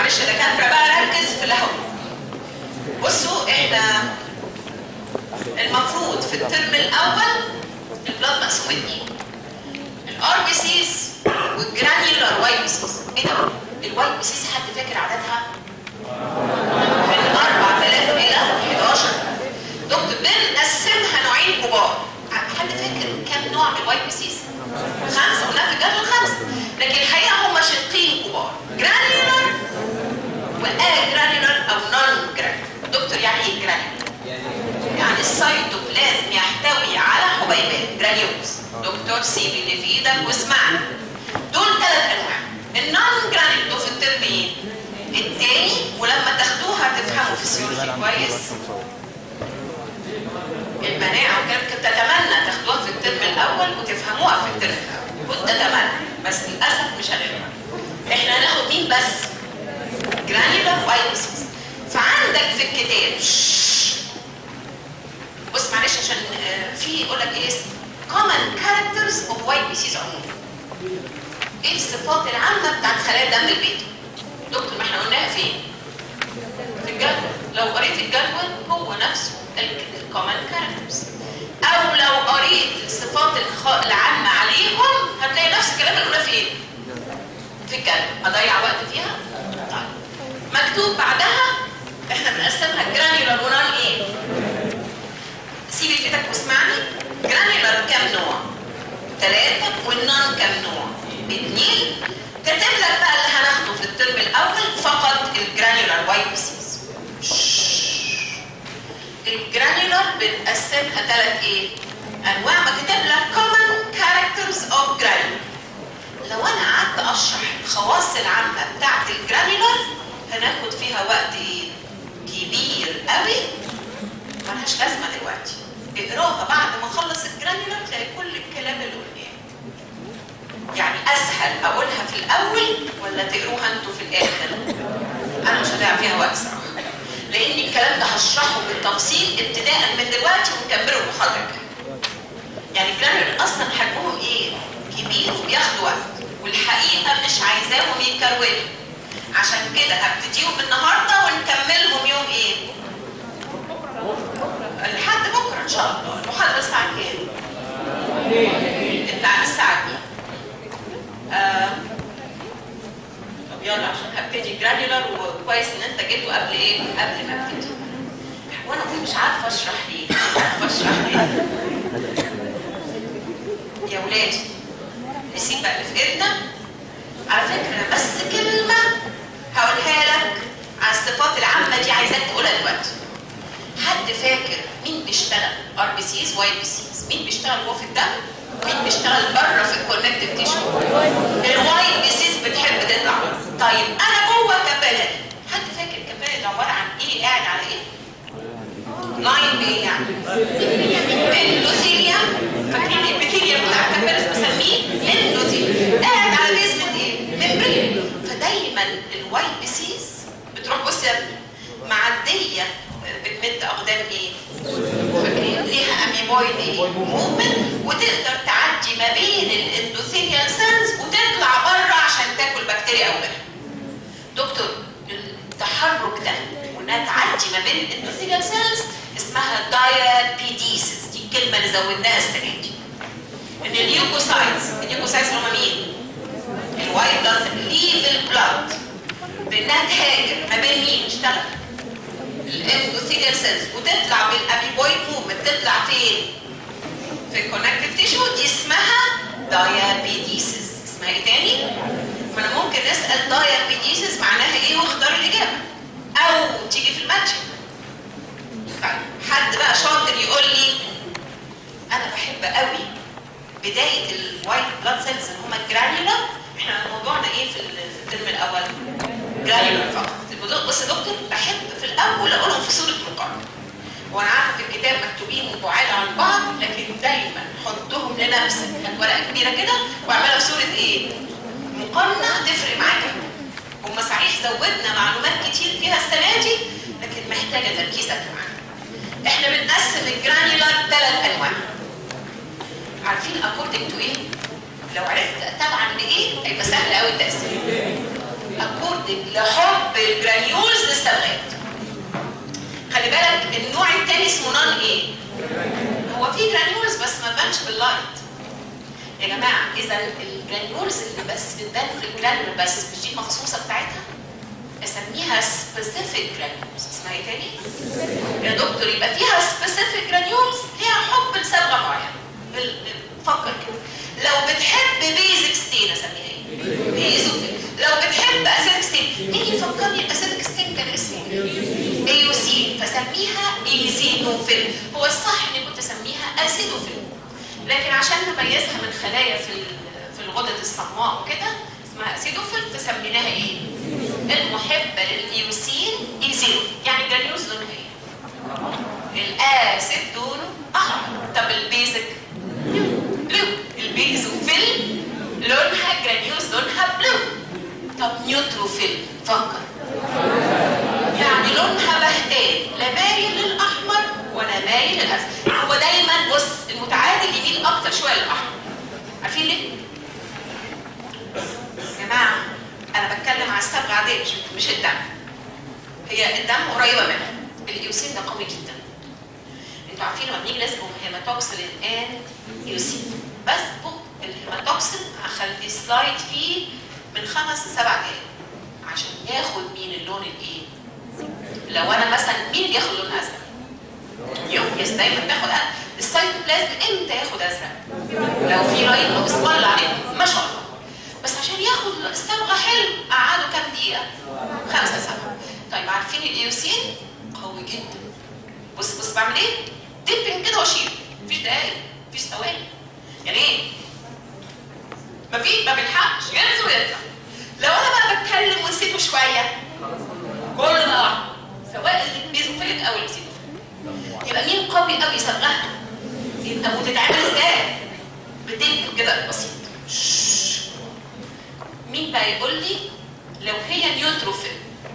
معلش يا دكاتره بقى ركز في اللي هقوله بصوا احنا المفروض في الترم الاول البلاد مقسوم اتنين الار بي سيز والجرانيولار واي بي سيز ايه ده الواي بي سيز حد فاكر عددها من 4000 الى 11 دكتور بنقسمها نوعين كبار حد فاكر كام نوع من الواي بي سيز خمسه قلنا في الجدول خمسه لكن الحقيقه هم شقين كبار جرانيولار واجرانيولار او نون جرانيولار دكتور يعني ايه جرانيولار يعني السيتوبلازم يحتوي على حبيبات جرانيولز دكتور سيب اللي في ايدك واسمعنا دول ثلاث انواع النون جرانيول دول في الترم ايه التاني ولما تاخدوها تفهموا فيسيولوجي كويس المناعه وكان كنت اتمنى تاخدوها في الترم الاول وتفهموها في الترم الاول كنت اتمنى بس للاسف مش هنقدر احنا هناخد مين بس جرانيولار وايبسيس فعندك في الكتاب بص معلش عشان في يقول لك ايه common characters of white disease عموما ايه الصفات العامه بتاعت خلايا دم البيض دكتور ما احنا قلناها فين في الجدول لو قريت الجدول هو نفسه الكومن كاركترز او لو قريت الصفات العامه عليهم هتلاقي نفس الكلام اللي قلناه فين في الجدول اضيع وقت فيها طيب مكتوب بعدها احنا بنقسمها جرانيولار ونون ايه سيبي في ايدك واسمعني جرانيولار كام نوع ثلاثة والنون كام نوع اثنين كاتب لك بقى اللي هناخده في الترم الاول فقط الجرانيولار وايت بيسيز الجرانيولار بنقسمها ثلاث ايه انواع ما كتب لك common characters of granular لو انا قعدت اشرح الخواص العامه بتاعت الجرانيولار هناخد فيها وقت ايه كبير قوي ملهاش لازمه دلوقتي اقراها بعد ما اخلص الجرانيولار تلاقي كل الكلام اللي قلناه يعني اسهل اقولها في الاول ولا تقروها انتوا في الاخر انا مش هضيع فيها وقت صراحه لان الكلام ده هشرحه بالتفصيل ابتداء من دلوقتي ونكمله المحاضره يعني الجرانيولار اصلا حجمهم ايه كبير وبياخدوا وقت والحقيقه مش عايزاهم يكرونوا عشان كده هبتديهم النهارده ونكملهم يوم ايه لحد بكره ان شاء الله المحاضره الساعه كام الساعه الساعه دي آه. طب يلا عشان هبتدي جرانيولار وكويس ان انت جيتوا قبل ايه قبل ما ابتدي وانا كنت مش عارفه اشرح ليه مش عارفه اشرح ليه يا ولادي نسيب بقى اللي في ايدنا على فكره بس كلمه هقولها لك على الصفات العامه دي عايزاك تقولها دلوقتي حد فاكر مين بيشتغل ار بي سيز واي بي سيز مين بيشتغل جوه في الدم مين بيشتغل بره في الكونكتيف تيشو الواي بي سيز بتحب تطلع طيب انا جوه كبالة حد فاكر الكبالة عباره عن ايه قاعد على ايه لاين بايه يعني اندوثيليوم فاكرين الابيثيليوم بتاع الكبالة بسميه اندوثيليوم قاعد على بيزمنت ايه ممبرين فدايما الواي بي سيز بتروح بص يا ابني معديه بتمد اقدام ايه فاكرين ليها اميبويد ايه موفمنت وتقدر تعدي ما بين الاندوثيليال سيلز وتطلع بره عشان تاكل بكتيريا او غيرها دكتور التحرك ده وانها تعدي ما بين الاندوثيليال سيلز اسمها دايابيديسيس دي الكلمه اللي زودناها السنه دي ان اليوكوسايتس اليوكوسايتس اللي هم مين الوايت بلاد ليف البلاد بانها تهاجر ما بين مين اشتغل الاندوثيليال سيلز وتطلع بالاميبويد موفمنت تطلع فين في الكونكتيف تيشو دي اسمها دايابيديسيس اسمها ايه تاني ما انا ممكن نسال دايابيديسيس معناها ايه واختار الاجابه او تيجي في الماتشنج حد بقى شاطر يقول لي انا بحب قوي بدايه الوايت بلاد سيلز اللي هم الجرانيولار احنا موضوعنا ايه في الترم الاول جرانيولار فقط بص يا دكتور بحب في الاول اقولهم في صوره مقارنه وانا عارفه في الكتاب مكتوبين بعاد عن بعض لكن دايما حطهم لنفسك هات ورقه كبيره كده واعملها في صوره ايه مقارنه تفرق معاك هم صحيح زودنا معلومات كتير فيها السنه دي لكن محتاجه تركيزك معانا احنا بنقسم الجرانيولار ثلاث انواع عارفين اكوردنج تو ايه لو عرفت طبعا لايه هيبقى سهل قوي التقسيم اكوردنج لحب بالجرانيولز للصبغات خلي بالك النوع الثاني اسمه نون ايه هو في جرانيولز بس ما بانش باللايت يا جماعه اذا الجرانيولز اللي بس بتبان في الجرانيول بس مش دي المخصوصه بتاعتها اسميها سبيسيفيك جرانيولز اسمها ايه تاني يا دكتور يبقى فيها سبيسيفيك جرانيولز ليها حب لصبغه معينه بال- بال- فكر كده لو بتحب بيزك ستين اسميها ايه بيزوفيل لو بتحب اسيدك ستين نيجي نفكرني الاسيدك ستين كان اسمه ايه ايوسين فسميها ايزينوفيل هو الصح اني كنت اسميها اسيدوفيل لكن عشان نميزها من خلايا في ال- في الغدد الصماء وكده اسمها اسيدوفيل فسميناها ايه المحبه للايوسين ايزينو يعني الجرانيوز لونها ايه الاسيد لونه احمر طب البيزك بلو البيزوفيل لونها جرانيوز لونها بلو طب نيوتروفيل فكر يعني لونها بهتان لا مايل للاحمر ولا مايل للازرق هو دايما بص المتعادل يميل اكتر شويه للاحمر عارفين ليه؟ يا جماعه انا بتكلم على الصبغه عاديه مش مش الدم هي الدم قريبه منها الايوسين ده قوي جدا انتوا عارفين لما بنيجي نسبه هيماتوكسين ان يوسين بسبق الهيماتوكسين هخلي سلايد فيه من خمس لسبع دقايق عشان ياخد مين اللون الايه لو انا مثلا مين اللي ياخد لون ازرق يوكيس دايما تاخد أزرق. السيتوبلازم امتى ياخد ازرق لو في لاين او بسم الله عليكم ما شاء الله بس عشان ياخد الصبغه حلو قعدوا كام دقيقه خمسة سبعة طيب عارفين الايوسين قوي جدا بص بص بعمل ايه ديبن كده واشيل مفيش دقايق مفيش ثواني يعني ايه مفيش ما بيلحقش ينزل ويطلع لو انا بقى بتكلم ونسيته شويه كل ده واحد سواء البيزوفيليك او السيدوفيليك يبقى مين قوي قوي صبغته انت وتتعامل ازاي بتكتب كده بسيط شش. مين بقى يقول لي لو هي نيوتروفيل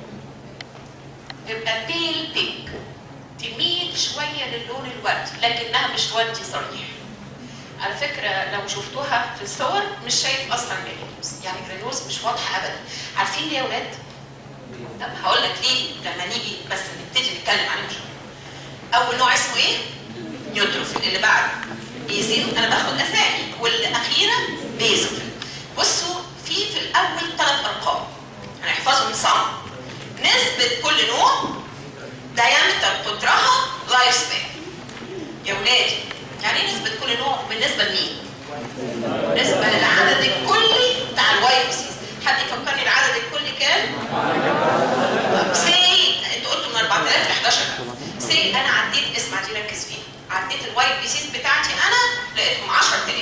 يبقى بيل بينك تميل شويه للون الوردي لكنها مش وردي صريح على فكره لو شفتوها في الصور مش شايف اصلا جرانيولز يعني جرانيولز مش واضحه ابدا عارفين ليه يا ولاد طب هقول لك ليه لما نيجي بس نبتدي نتكلم عليهم شويه اول نوع اسمه ايه نيوتروفيل اللي بعده ايزينو انا باخد اسامي والاخيره بيزوفيل بصوا في في الاول ثلاث ارقام هنحفظهم صم نسبه كل نوع دايمتر قطرها لايف سبان يا ولادي يعني ايه نسبه كل نوع بالنسبه لمين بالنسبه للعدد الكلي بتاع الواي بيسيز حد يفكرني العدد الكلي كام سي انتوا قلتوا من 4000 ل 110 سي انا عديت اسمع دي ركز فيها عديت الواي بيسيز بتاعتي انا لقيتهم 10000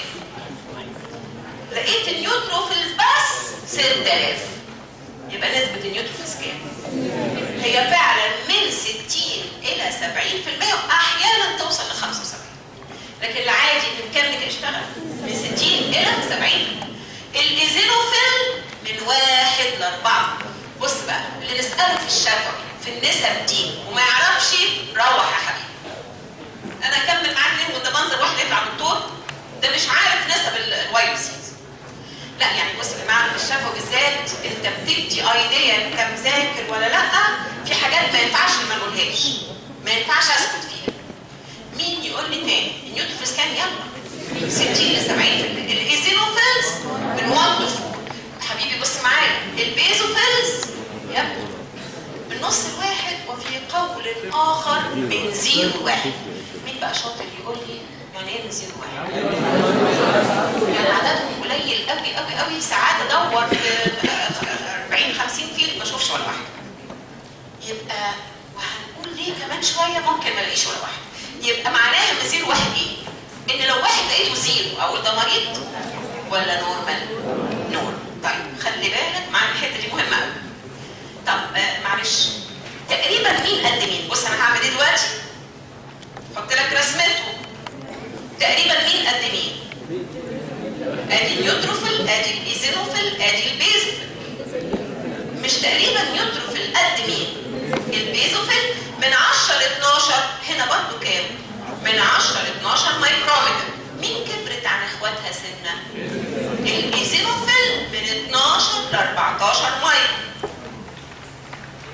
لقيت النيوتروفيلز بس 6000 يبقى نسبه النيوتروفيلز كام هي فعلا من 60 الى 70% واحيانا توصل ل 75 لكن العادي من كام اشتغل من 60 الى 70 الايزينوفيل من واحد لاربعه بص بقى اللي نساله في الشفوي في النسب دي وما يعرفش روح يا حبيبي انا اكمل معاك ليه وده منظر واحد يطلع دكتور ده مش عارف نسب الواي بي سيز لا يعني بص يا جماعه في الشفوي بالذات انت بتدي ايديا انت مذاكر ولا لا في حاجات ما ينفعش ما نقولهاش ما ينفعش اسكت فيها مين يقول لي تاني النيوتروفيلز كام يلا 60 ل 70% الايزينوفيلز من 1 ل 4 حبيبي بص معايا البيزوفيلز يبدو بالنص الواحد وفي قول اخر من زيرو واحد مين بقى شاطر يقول لي يعني ايه من زيرو واحد؟ يعني عددهم قليل قوي قوي قوي ساعات ادور في 40 50 فيلم ما اشوفش ولا واحد يبقى وهنقول ليه كمان شويه ممكن ما الاقيش ولا واحد يبقى معناها من زيرو واحد ايه؟ ان لو واحد لقيته زيرو اقول ده مريض ولا نورمال؟ نورمال طيب خلي بالك مع الحته دي مهمه قوي طب آه معلش تقريبا مين قد مين؟ بص انا هعمل ايه دلوقتي؟ احط لك رسمته تقريبا مين قد مين؟ ادي النيوتروفيل ادي الايزينوفيل ادي البيزوفيل مش تقريبا نيوتروفيل قد مين؟ البيزوفيل من 10 ل 12 هنا برضو كام؟ من 10 ل 12 مايكرومتر مين كبرت عن اخواتها سنه؟ الايزينوفيل من 12 ل 14 مايكرو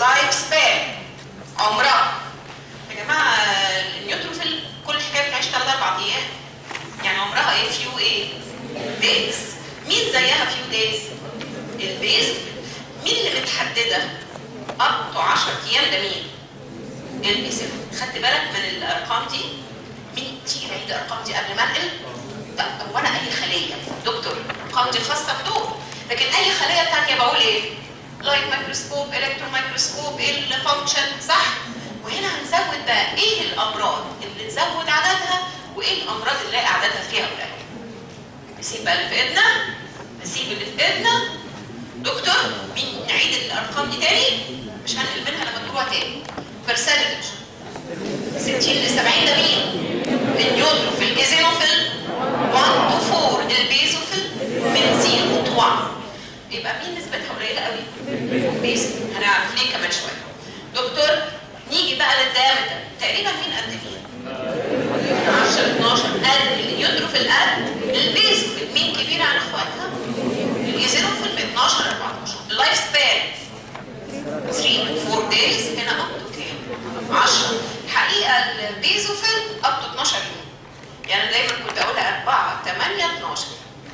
لايف سبان عمرها يا جماعه النيوتروفيل كل حكايه بتعيش 3 4 ايام يعني عمرها ايه فيو ايه دايز مين زيها فيو دايز البيز مين اللي متحدده اب تو 10 ايام ده مين البيز خدت بالك من الارقام دي مين تيجي نعيد الارقام دي قبل ما انقل طب هو انا اي خليه دكتور الارقام دي خاصه بدول لكن اي خليه ثانيه بقول ايه لايت مايكروسكوب الكترون مايكروسكوب ايه الفانكشن صح وهنا هنزود بقى ايه الامراض اللي نزود عددها وايه الامراض اللي نلاقي عددها فيها قليل نسيب بقى اللي في ايدنا نسيب اللي في ايدنا دكتور مين نعيد الارقام دي تاني مش هنقل منها لما تقولوها تاني برسنتج 60 ل 70 ده مين؟ النيوتروفيل الايزينوفيل 1 تو 4 البيزوفيل من 0 تو 1 يبقى مين نسبتها قليله قوي؟ بيزو هنعرف ليه كمان شويه دكتور نيجي بقى للدايمتر تقريبا مين قد مين؟ 10 12 قد النيوتروفيل قد البيزوفيل مين كبير عن اخواتها؟ الايزينوفيل من 12 ل 14 اللايف سبان 3 4 دايز هنا اب تو كام؟ 10 الحقيقه البيزوفيل اب تو 12 يوم يعني دايما كنت اقولها 4 8 12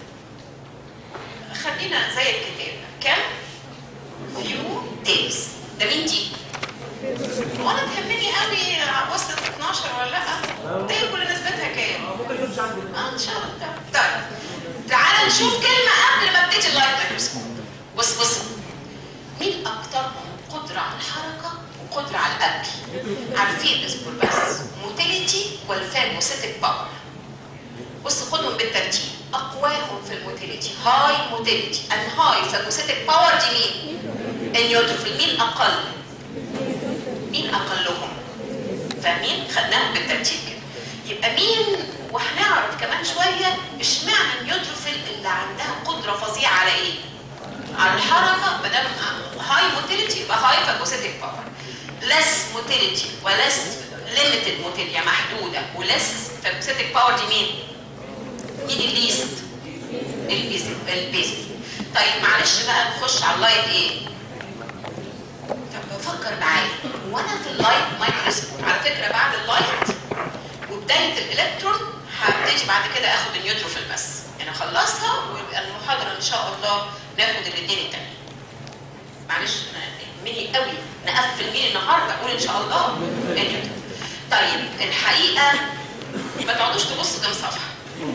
خلينا زي الكتاب كام؟ فيو دايز ده مين دي؟ وانا تهمني قوي وصلت 12 ولا لا؟ دي كل نسبتها كام؟ اه ان شاء الله طيب تعال نشوف كلمه قبل ما ابتدي اللايت مايكروسكوب بص بص مين اكترهم قدره على الحركه وقدره على الاكل؟ عارفين اصبر بس موتيليتي والفاجوسيتك باور بص خدهم بالترتيب اقواهم في الموتيليتي هاي موتيليتي ان هاي فاجوسيتك باور دي مين؟ النيوتروفيل مين اقل؟ مين اقلهم؟ فاهمين؟ خدناهم بالترتيب كده يبقى مين وهنعرف كمان شويه اشمعنى النيوتروفيل اللي عندها قدره فظيعه على ايه؟ على الحركه ما دام هاي موتيليتي يبقى هاي فاجوسيتك باور لس موتيليتي ولس ليميتد موتيليا محدوده ولس فاجوسيتك باور دي مين؟ مين الليست؟ البيزك البيزك طيب معلش بقى نخش على اللايت ايه؟ طب بفكر معايا وانا في اللايت مايكروسكوب على فكره بعد اللايت وبدايه الالكترون هبتدي بعد كده اخد النيوتروفيل بس يعني اخلصها ويبقى المحاضره ان شاء الله ناخد الاثنين التانيين معلش مني قوي نقفل مين النهارده اقول ان شاء الله النيوتروفيل طيب الحقيقه ما تقعدوش تبصوا كام صفحه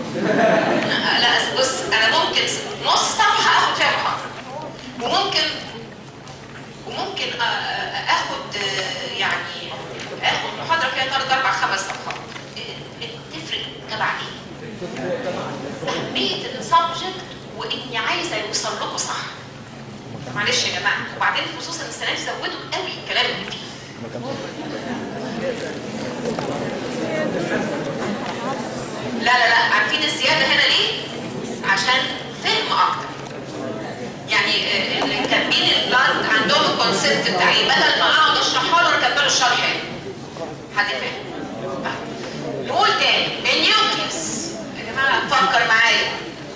لا بص انا ممكن نص صفحه اخد فيها محاضره وممكن وممكن اخد يعني اخد محاضره فيها ثلاث اربع خمس صفحات تفرق تبع ايه؟ اهميه السبجكت واني عايزه يوصل لكم صح معلش يا جماعه وبعدين خصوصا السنه دي زودوا قوي الكلام اللي فيه لا لا لا عارفين الزياده هنا ليه؟ عشان فهم اكتر يعني اللي كاتبين البلانت عندهم الكونسيبت بتاعي بدل ما اقعد اشرحها له انا كاتبه الشرح هنا حد فاهم؟ نقول تاني النيوكليوس يا جماعه فكر معايا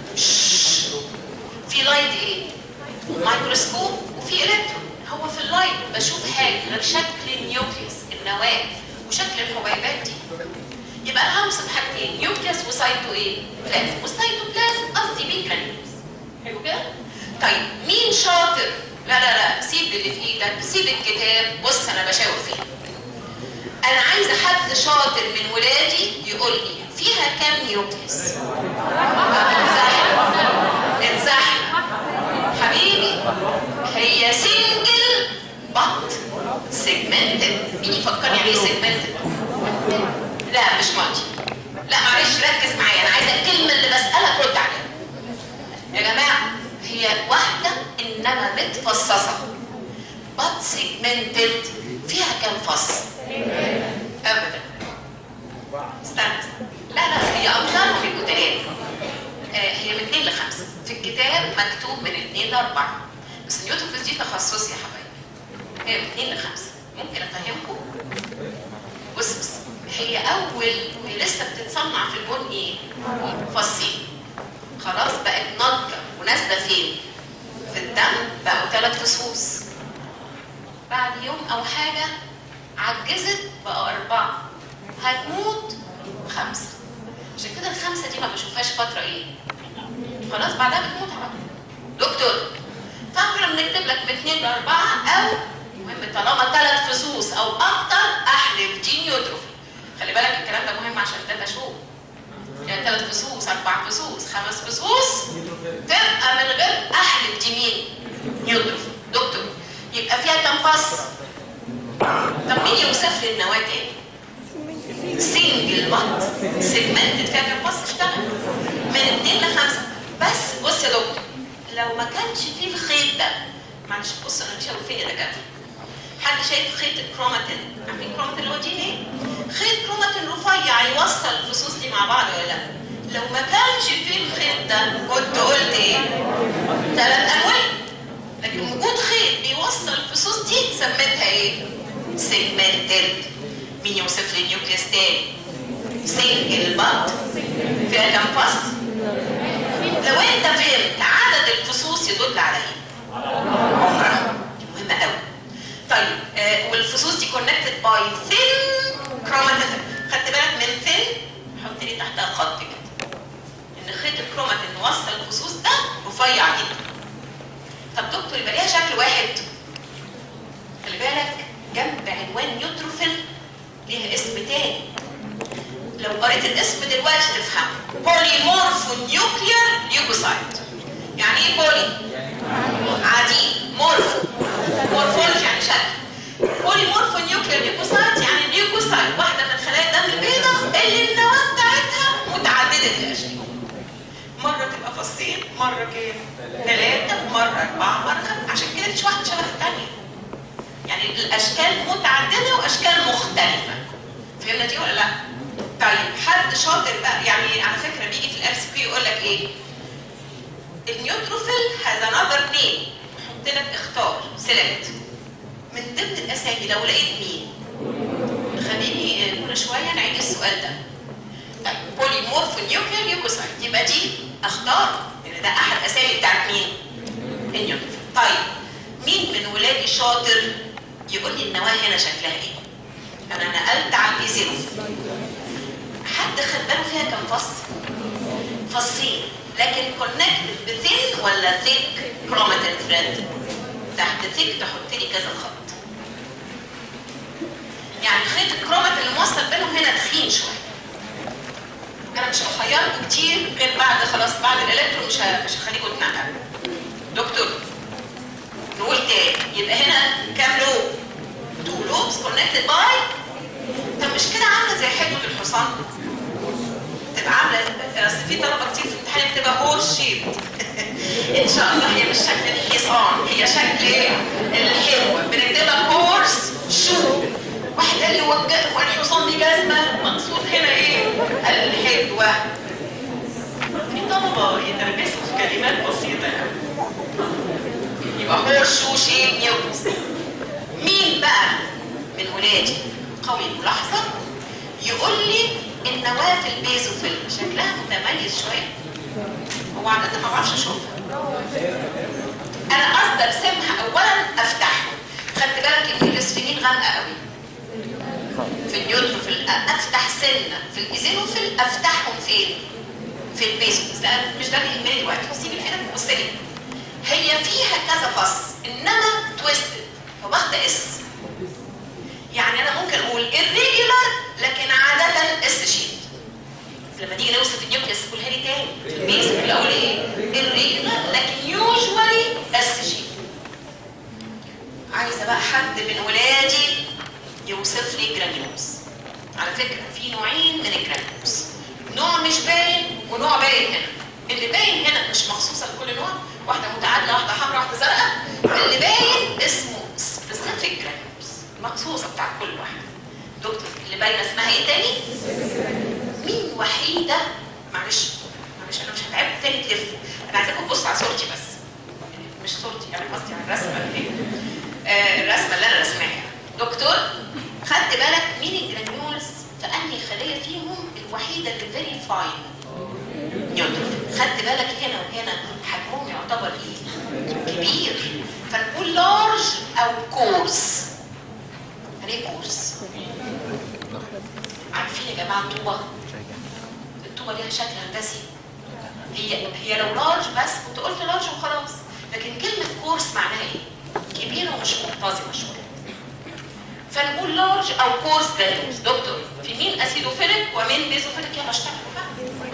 في لايت ايه؟ مايكروسكوب وفي الكترون هو في اللايت بشوف حاجه غير شكل النيوكليوس النواه وشكل الحبيبات دي يبقى انا همسك حاجتين نيوكليوس وسايتو ايه؟ بلازم والسايتوبلازم قصدي بيه كرانيوس حلو كده؟ طيب مين شاطر؟ لا لا لا سيب اللي في ايدك سيب الكتاب بص انا بشاور فيه انا عايزه حد شاطر من ولادي يقول لي فيها كام نيوكليوس؟ اتزحلق اتزحلق حبيبي هي سنجل بط سيجمنتد مين يفكرني يعني ايه سيجمنتد؟ لا مش مالتي لا معلش ركز معايا انا عايزه الكلمه اللي بسالك رد عليها يا جماعه هي واحده انما متفصصه بط سيجمنتد فيها كام فص؟ ابدا استنى استنى لا لا هي اكتر بيبقوا ثلاثه آه هي من اثنين لخمسه في الكتاب مكتوب من اثنين لاربعه بس النيوتروفيز دي تخصصي يا حبايبي هي من اثنين لخمسه ممكن افهمكم بص بص هي اول وهي لسه بتتصنع في البن ايه؟ فصين خلاص بقت ناضجه ونازله فين؟ في الدم بقوا ثلاث فصوص بعد يوم او حاجه عجزت بقى اربعه هتموت خمسه عشان كده الخمسه دي ما بشوفهاش فتره ايه خلاص بعدها بتموت على طول دكتور فاحنا بنكتب لك من اثنين لاربعه او مهم طالما ثلاث فصوص او اكتر احلف دي نيوتروفي خلي بالك الكلام ده مهم عشان ده شو يعني ثلاث فصوص اربع فصوص خمس فصوص تبقى من غير احلف دي مين نيوتروفي دكتور يبقى فيها كم فص طب مين يوصف لي النواه تاني سنجل مات سيجمنتد فيها كم فص اشتغل من اثنين لخمسه بس بص يا دكتور لو ما كانش فيه الخيط ده معلش بص انا مش هقول فين يا دكاتره حد شايف خيط الكروماتين عارفين الكروماتين اللي هو دي ايه خيط كروماتين رفيع يوصل الفصوص دي مع بعض ولا لا لو ما كانش فيه الخيط ده كنت قلت ايه ثلاث انواع لكن وجود خيط بيوصل الفصوص دي سميتها ايه سيجمنتد مين يوصف لي النيوكليس تاني سنجل بط فيها كم فصل لو انت فهمت عدد الفصوص يدل على ايه عمرها دي مهمه قوي طيب آه والفصوص دي كونكتد باي ثين كروماتين خدت بالك من ثين حط لي تحتها خط كده ان خيط الكروماتين وصل الفصوص ده رفيع جدا طب دكتور يبقى ليها شكل واحد خلي بالك جنب عنوان نيوتروفيل ليها اسم تاني لو قريت الاسم دلوقتي تفهم بوليمورفو نيوكلير ليوكوسايت يعني ايه بولي عديد مورفو مورفولوجي يعني شكل بوليمورفو نيوكلير ليوكوسايت يعني ليوكوسايت واحده من خلايا الدم البيضاء اللي النواه بتاعتها متعدده الاشكال مره تبقى فصين مره كام ثلاثه مره اربعه مره خمسه عشان كده مفيش واحده شبه الثانيه يعني الاشكال متعدده واشكال مختلفه فهمنا دي ولا لا طيب حد شاطر بقى يعني على فكره بيجي في الام سي بي يقول لك ايه النيوتروفيل هاز انذر نيم حط لك اختار سيلكت من ضمن الاسامي لو لقيت مين خليني كل شويه نعيد السؤال ده طيب بوليمورف نيوكلير ليوكوسايت يبقى دي اختار لان ده احد اسامي بتاعت مين النيوتروفيل طيب مين من ولادي شاطر يقول لي النواه هنا شكلها ايه انا نقلت على الايزيروفيل حد خد باله فيها كم فص فصين لكن كونكتد بثين ولا ثيك كروماتين ثريد تحت ثيك تحط لي كذا خط يعني خيط الكروماتين اللي موصل بينهم هنا تخين شويه انا مش هخيركم كتير غير بعد خلاص بعد الالكترو مش ه... مش هخليكم تنقلوا دكتور نقول تاني يبقى هنا كام لوب تو لوبس كونكتد باي طب مش كده عامله زي حجمه الحصان تبقى عامله اصل في طلبه كتير في الامتحان بتبقى هورس شيب ان شاء الله هي مش شكل الحصان هي شكل ايه الحلوه بنكتبها هورس شو واحد قال لي هو هو الحصان دي جزمه مقصود هنا ايه الحلوه في طلبه يتربسوا في كلمات بسيطه يبقى هورس شو شيب نيوكليس مين بقى من ولادي قوي الملاحظه يقول لي النواه في البيزوفيل شكلها متميز شويه هو عادة ما بعرفش اشوفها انا قصدي ارسمها اولا افتحها خدت بالك ان الاسفنين غامقه قوي في النيوتروفيل افتح سنه في الايزينوفيل افتحهم فين في البيزوفيل ده مش ده بيهمني دلوقتي سيب الحته بص لي هي فيها كذا فص انما تويستد فواخده اس يعني انا ممكن اقول irregular لكن عادة اس شيت لما نيجي نوصف النيوكليس قولها لي تاني في البيز في الاول ايه irregular لكن usually اس شيت عايزه بقى حد من ولادي يوصف لي جرانيومز على فكره في نوعين من الجرانيومز نوع مش باين ونوع باين هنا اللي باين هنا مش مخصوصه لكل نوع واحده متعادله واحده حمراء واحده زرقاء اللي باين اسمه سبيسيفيك جرانيومز مخصوصه بتاعت كل واحده دكتور اللي باينه اسمها ايه تاني مين وحيده معلش معلش انا مش هتعب تاني تلف انا عايزاكم تبصوا على صورتي بس مش صورتي يعني قصدي على الرسمه اللي آه الرسمه اللي انا رسماها دكتور خدت بالك مين الجرانيولز في انهي خليه فيهم الوحيده اللي فيري فاين نيوتروفيل خدت بالك هنا وهنا حجمهم يعتبر ايه كبير فنقول لارج او كورس يعني ايه كورس عارفين يا جماعه الطوبه الطوبه ليها شكل هندسي هي هي لو لارج بس كنت قلت لارج وخلاص لكن كلمه كورس معناها ايه كبيره ومش منتظمه شويه فنقول لارج او كورس جرانيولز دكتور في مين اسيدوفيليك ومين بيزوفيليك يلا اشتغلوا بقى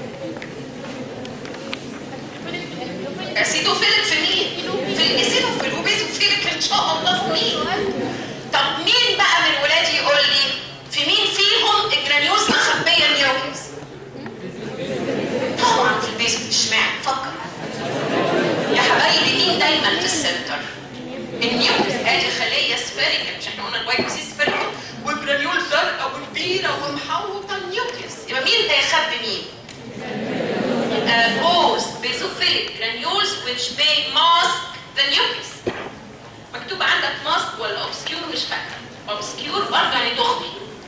اسيدوفيليك في مين في الاسيدوفيل وبيزوفيليك ان شاء الله في مين طب مين بقى من ولادي يقول لي في مين فيهم الجرانيولز مخبيه النيوكليس طبعا في البيزو اشمعنى فكر يا حبايبي مين دايما في السنتر النيوكليس ادي خليه سفيريكال مش احنا قلنا الوايت سي سفيريكال والجرانيول زرقاء وكبيره ومحوطه النيوكليس يبقى مين هيخبي مين؟ post basophilic granules which may mask the nucleus مكتوب عندك mask ولا obscure مش فاكره obscure برضه يعني تخفي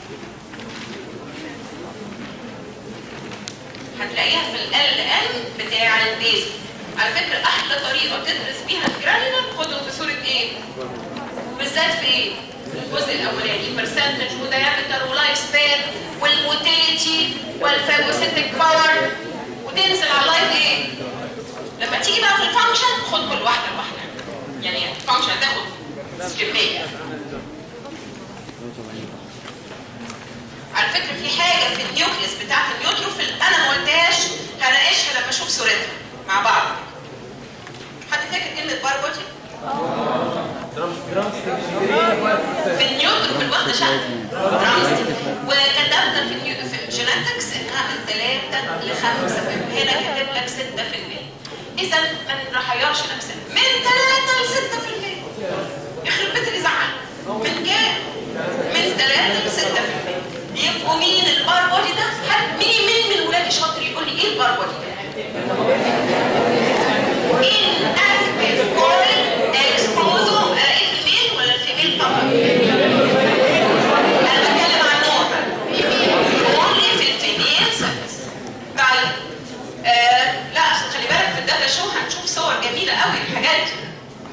هتلاقيها في ال ان بتاع البيزو على فكره احلى طريقه تدرس بيها الجرانيولر خدهم في صوره ايه؟ بالذات في ايه؟ الجزء الاولاني برسنتج ودايمتر ولايف سبان والموتيليتي والفاجوسيتك باور وتنزل على اللايف ايه؟ لما تيجي بقى في الفانكشن خد كل واحده لوحدها يعني الفانكشن هتاخد كميه على فكره في حاجه في النيوكليس بتاعت النيوتروفيل انا ما قلتهاش هناقشها لما اشوف صورتها مع بعض حد فاكر كلمه باربوتي؟ في النيوتروفيل واخده شكل درامستيك وكتبنا في النيو... في الجينetiكس انها من 3 ل 5 هنا كاتب لك 6% اذا ما نريحش نفسنا من 3 ل 6% يخرب بيت اللي زعل من كام؟ من 3 ل 6% يبقوا مين البار بودي ده؟ حد مين مين من ولادي شاطر يقول لي ايه البار بودي ده؟ inactive coil exposome الاقيه في الميل ولا الفيميل طبعا؟ انا بتكلم عن نوع only في الفيميل سيلز طيب آه لا اصل خلي بالك في الداتا شو هنشوف صور جميله قوي الحاجات دي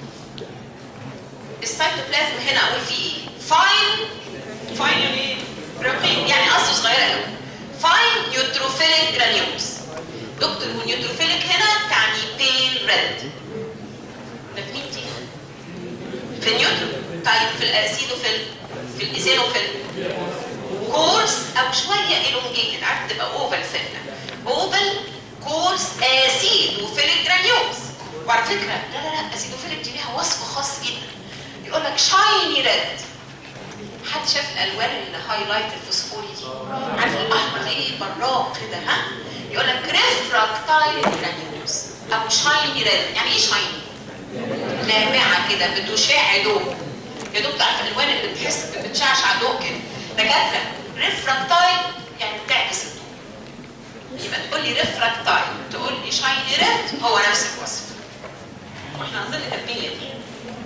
السيتوبلازم هنا اقول فيه ايه؟ فاين فاين يعني ايه؟ رقيق يعني قصده صغيره قوي فاين نيوتروفيليك جرانيولز دكتور والنيوتروفيليك هنا تعني بيل ريد ده في مين دي؟ في النيوترو طيب في الاسيدوفيل في الايزينوفيل كورس او شويه الونجيتد عارف تبقى اوفل سنه اوفل كورس اسيدوفيليك جرانيولز وعلى فكره لا لا لا اسيدوفيليك دي ليها وصف خاص جدا يقول لك شايني ريد حد شاف الالوان الهايلايت الفوسفوري دي عارف الاحمر ايه براق كده ها يقول لك ريفراكتايل جرانيولز او شايني ريد يعني ايه شايني لامعه كده بتشع ضوء يا دكتور عارف الالوان اللي بتحس بتشعشع ضوء كده دكاتره ريفراكتايل يعني بتعكس الضوء يبقى تقول لي ريفراكتايل تقول لي شايني ريد هو نفس الوصف واحنا عايزين التنميه دي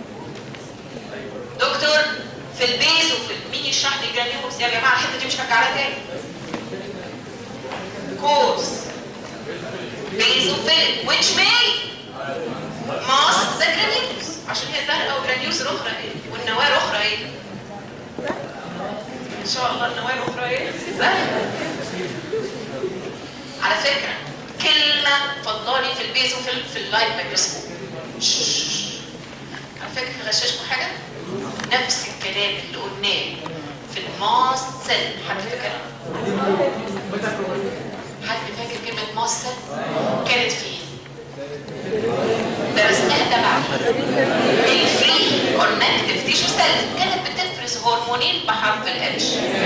دكتور في البيز وفي مين يشرح لي جرانيولز يا جماعه الحته دي مش هرجع لها تاني كورس بيزوفيليك which may mask the granules عشان هي زرقاء وجرانيولز الاخرى ايه والنواه الاخرى ايه ان شاء الله النواه الاخرى ايه زرقاء على فكره كلمه اتفضلي في البيزوفيل في اللايت مايكروسكوب على فكره هغششكم حاجه نفس الكلام اللي قلناه في الماست سيل حد فاكر حد فاكر كلمة ماست سيل كانت فين درسناها ده بعد الفري كونكتيف تيشو سيل كانت بتفرز هرمونين بحرف الاتش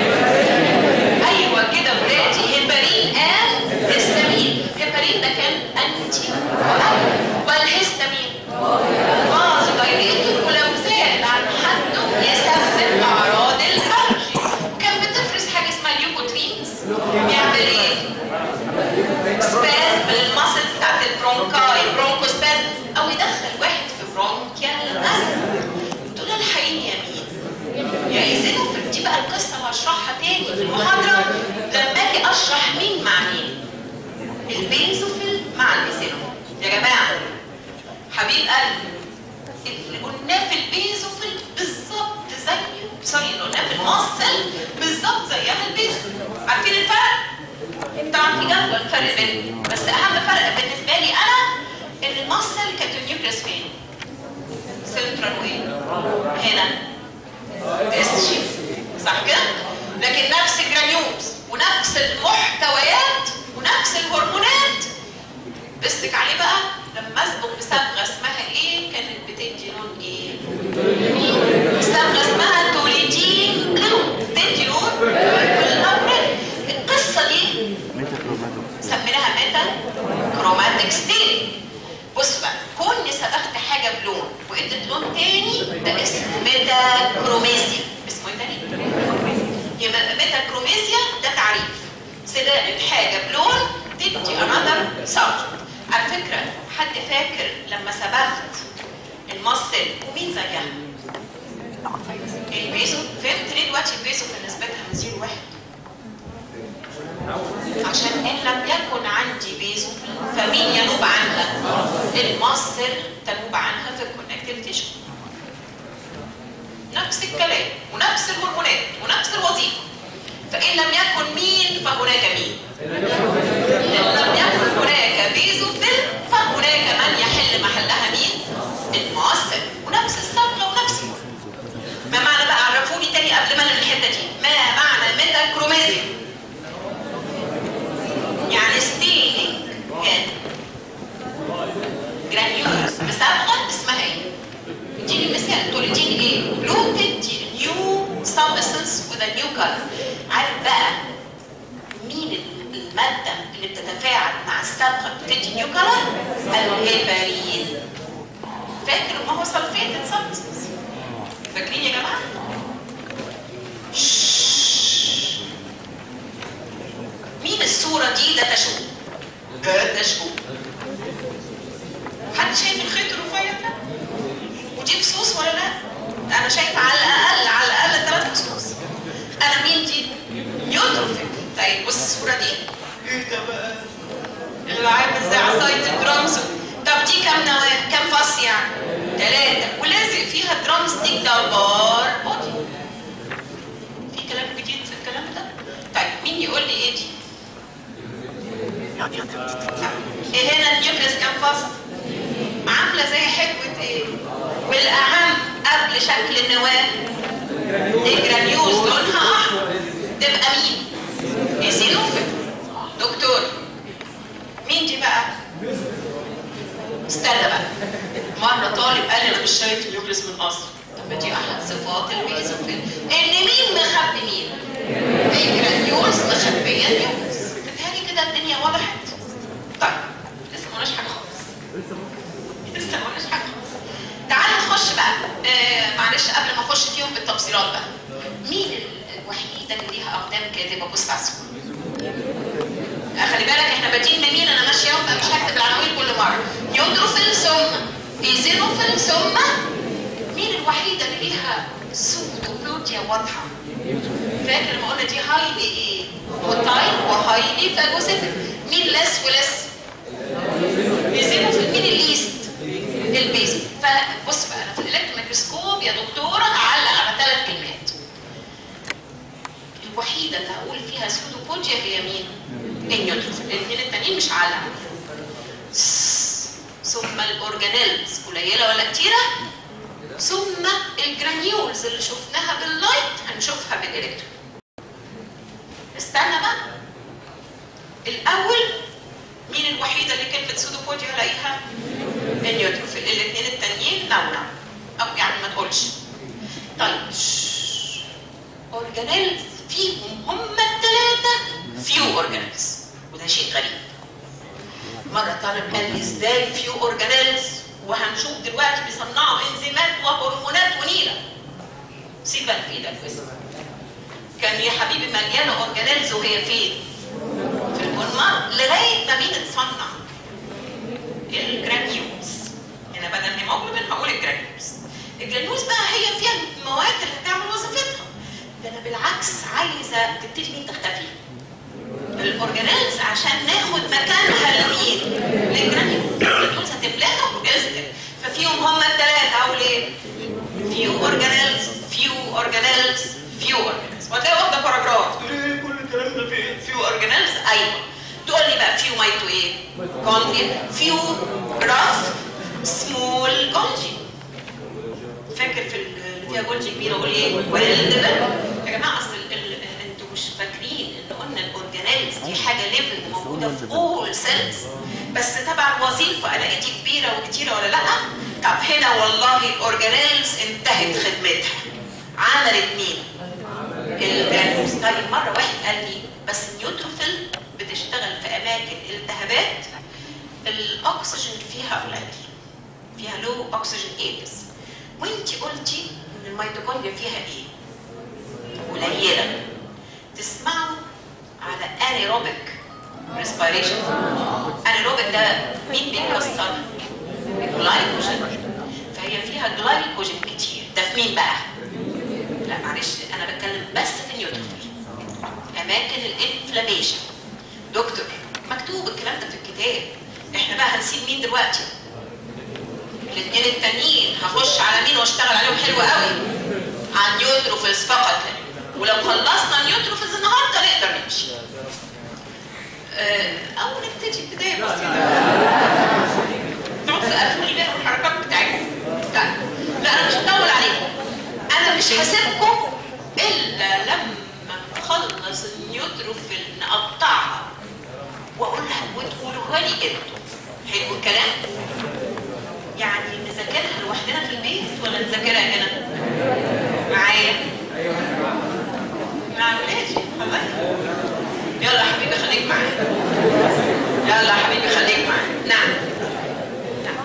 ايوه كده ولادي هيبارين ان هيستامين هيبارين ده كان انتي والهيستامين بعض دايريتور ولو زاد عن حده يسبب اعراض الالرجي كان بتفرز حاجه اسمها اليوكوترينز يعمل ايه؟ سباز بالمصل بتاعت البرونكاي برونكوسباز او يدخل واحد في برونكيال ازمه تقول له الحقيقي يا مين؟ يا ايزينوفيل دي بقى القصه اللي هشرحها تاني في المحاضره لما اجي اشرح مين مع مين البيزوفيل مع الايزينوفيل يا جماعه حبيب قلبي اللي قلناه في البيزوفيل بالظبط زيه سوري اللي قلناه في المصل بالظبط زيها البيزو عارفين الفرق؟ طبعا في جدول الفرق بينهم بس اهم فرق بالنسبه لي انا ان المصل كانت النيوكليس فين؟ سنترال وين؟ هنا اس جي صح كده؟ لكن نفس الجرانيولز ونفس المحتويات ونفس الهرمونات بسك عليه بقى لما اسبق بصبغه اسمها ايه كانت بتدي لون ايه؟ صبغه اسمها توليدين بلو بتدي لون باللون القصه دي سميناها ميتا كروماتيك ستيل بص بقى كون صبغت حاجه بلون وادت لون تاني ده اسمه ميتا كروميزيا اسمه ايه تاني؟ يبقى ميتا كروميزيا ده تعريف صباغه حاجه بلون تدي انذر سبجكت على فكره حد فاكر لما صبغت المصل ومين زيها؟ البيزو فهمت ليه دلوقتي البيزو كان نسبتها من 0 1 عشان ان لم يكن عندي بيزو فمين ينوب عنها؟ المصل تنوب عنها في الكونكتيف تيشو نفس الكلام ونفس الهرمونات ونفس الوظيفه فان لم يكن مين فهناك مين ان لم يكن هناك بيزوفيل فهناك من يحل محلها مين المؤثر ونفس الصبغه ونفس ما معنى بقى عرفوني تاني قبل ما انا الحته دي ما معنى ميتاكروميزيا يعني ستينينج كان جرانيولز بصبغه اسمها ايه اديني مثال تقول اديني ايه لو تدي نيو سبستنس وذ نيو كلر عارف بقى مين الماده اللي بتتفاعل مع الصبغه بتدي نيو كلر الهيبارين فاكر ما هو سلفيتد سبستنس فاكرين يا جماعه مين الصوره دي ده تشو ده تشو حد شايف الخيط الرفيع ده ودي فصوص ولا لا انا شايفه على الاقل على الاقل ثلاث فصوص انا مين دي نيوتروفيل طيب بص الصوره دي ايه ده بقى اللي عامل زي عصايه الدرامز طب دي كام نواه كام فص يعني ثلاثه ولازق فيها درام ستيك ده بار بودي في كلام جديد في الكلام ده طيب مين يقول لي ايه دي ايه هنا النيوكليس كام فصل عامله زي حكوه ايه والاهم قبل شكل النواه الجرانيوز لونها احمر تبقى مين ايزينوفيل دكتور مين دي بقى استنى بقى مره طالب قال لي انا مش شايف النيوكليس من اصل طب ما دي احد صفات البيزوفيل ان مين مخبي مين الجرانيوز مخبيه النيوكليس بتهيألي كده الدنيا وضحت طيب لسه ما قلناش حاجه خالص لسه ما قلناش حاجه خالص تعالوا نخش بقى آه معلش قبل ما اخش فيهم بالتفصيلات بقى مين الوحيده اللي ليها اقدام كاتبه بص على الصوره آه خلي بالك احنا بادئين بمين انا ماشيه وبقى مش هكتب العناوين كل مره نيوتروفيل ثم ايزينوفيل ثم مين الوحيده اللي ليها سودوبلوتيا واضحه فاكر لما قلنا دي هايلي ايه وتايم وهايلي فاجوسيتك مين لس ولس ايزينوفيل مين الليست البيزك فبص بقى انا في الالكترون ميكروسكوب يا دكتوره هعلق على ثلاث كلمات الوحيده اللي هقول فيها سودوبوديا هي مين؟ النيوتروفيل الاثنين التانيين مش هعلق ثم الاورجانيلز قليله ولا كتيره ثم الجرانيولز اللي شفناها باللايت هنشوفها بالالكترون استنى بقى الاول مين الوحيده اللي كلمه سودوبوديا هلاقيها النيوتروفيل الاثنين التانيين نونة او يعني ما تقولش طيب اورجانيلز فيهم هم الثلاثه فيو اورجانيلز وده شيء غريب مره طالب قال لي ازاي فيو اورجانيلز وهنشوف دلوقتي بيصنعوا انزيمات وهرمونات ونيله سيبك في ايدك بس كان يا حبيبي مليانه اورجانيلز وهي فين؟ في الكونمار لغايه ما مين اتصنع؟ الجرانيولز هنا بدل هيموجلوبين هقول الجرانيولز الجرانيولز بقى هي فيها المواد اللي هتعمل وظيفتها ده انا بالعكس عايزه تبتدي مين تختفي الاورجانيلز عشان ناخد مكانها لمين للجرانيولز الجرانيولز هتملاها وتزدد ففيهم هم الثلاثه اقول ايه فيو اورجانيلز فيو اورجانيلز فيو اورجانيلز وهتلاقي واخده باراجراف تقول ايه كل الكلام ده فين فيو اورجانيلز ايوه تقول لي بقى فيو مايتو ايه كونجي فيو راف سمول كونجي فاكر في اللي فيها جولجي كبيره اقول ايه ويل يا جماعه اصل ال- ال- انتوا مش فاكرين ان قلنا الاورجانيلز دي حاجه ليفل موجوده في اول سيلز بس تبع الوظيفه الاقي دي كبيره وكتيره ولا لا طب هنا والله الاورجانيلز انتهت خدمتها عملت مين الجرانيولز طيب مره واحد قال لي بس النيوتروفيل بتشتغل في اماكن الالتهابات الاكسجين فيها قليل فيها لو اكسجين ايبس وانت قلتي ان الميتوكوندريا فيها ايه قليله تسمعوا على انيروبيك ريسبيريشن انيروبيك ده مين بيكسر الجلايكوجين فهي فيها جلايكوجين كتير ده في مين بقى لا معلش انا بتكلم بس في النيوتروفيل اماكن الانفلاميشن دكتور مكتوب الكلام ده في الكتاب احنا بقى هنسيب مين دلوقتي الاثنين التانيين هخش على مين واشتغل عليهم حلو قوي على النيوتروفيلز فقط ولو خلصنا النيوتروفيلز النهارده نقدر نمشي آه، او نبتدي بدايه بسيطه تقعد تقفلوا لي بقى الحركات بتاعتكم لا لا انا مش هطول عليكم انا مش هسيبكم الا لما نخلص النيوتروفيل نقطعها واقولها وتقولوها لي انتوا حلو الكلام يعني نذاكرها لوحدنا في البيت ولا نذاكرها هنا معايا مع ولادي حبايبي يلا يا حبيبي خليك معايا يلا يا حبيبي خليك معايا نعم نعم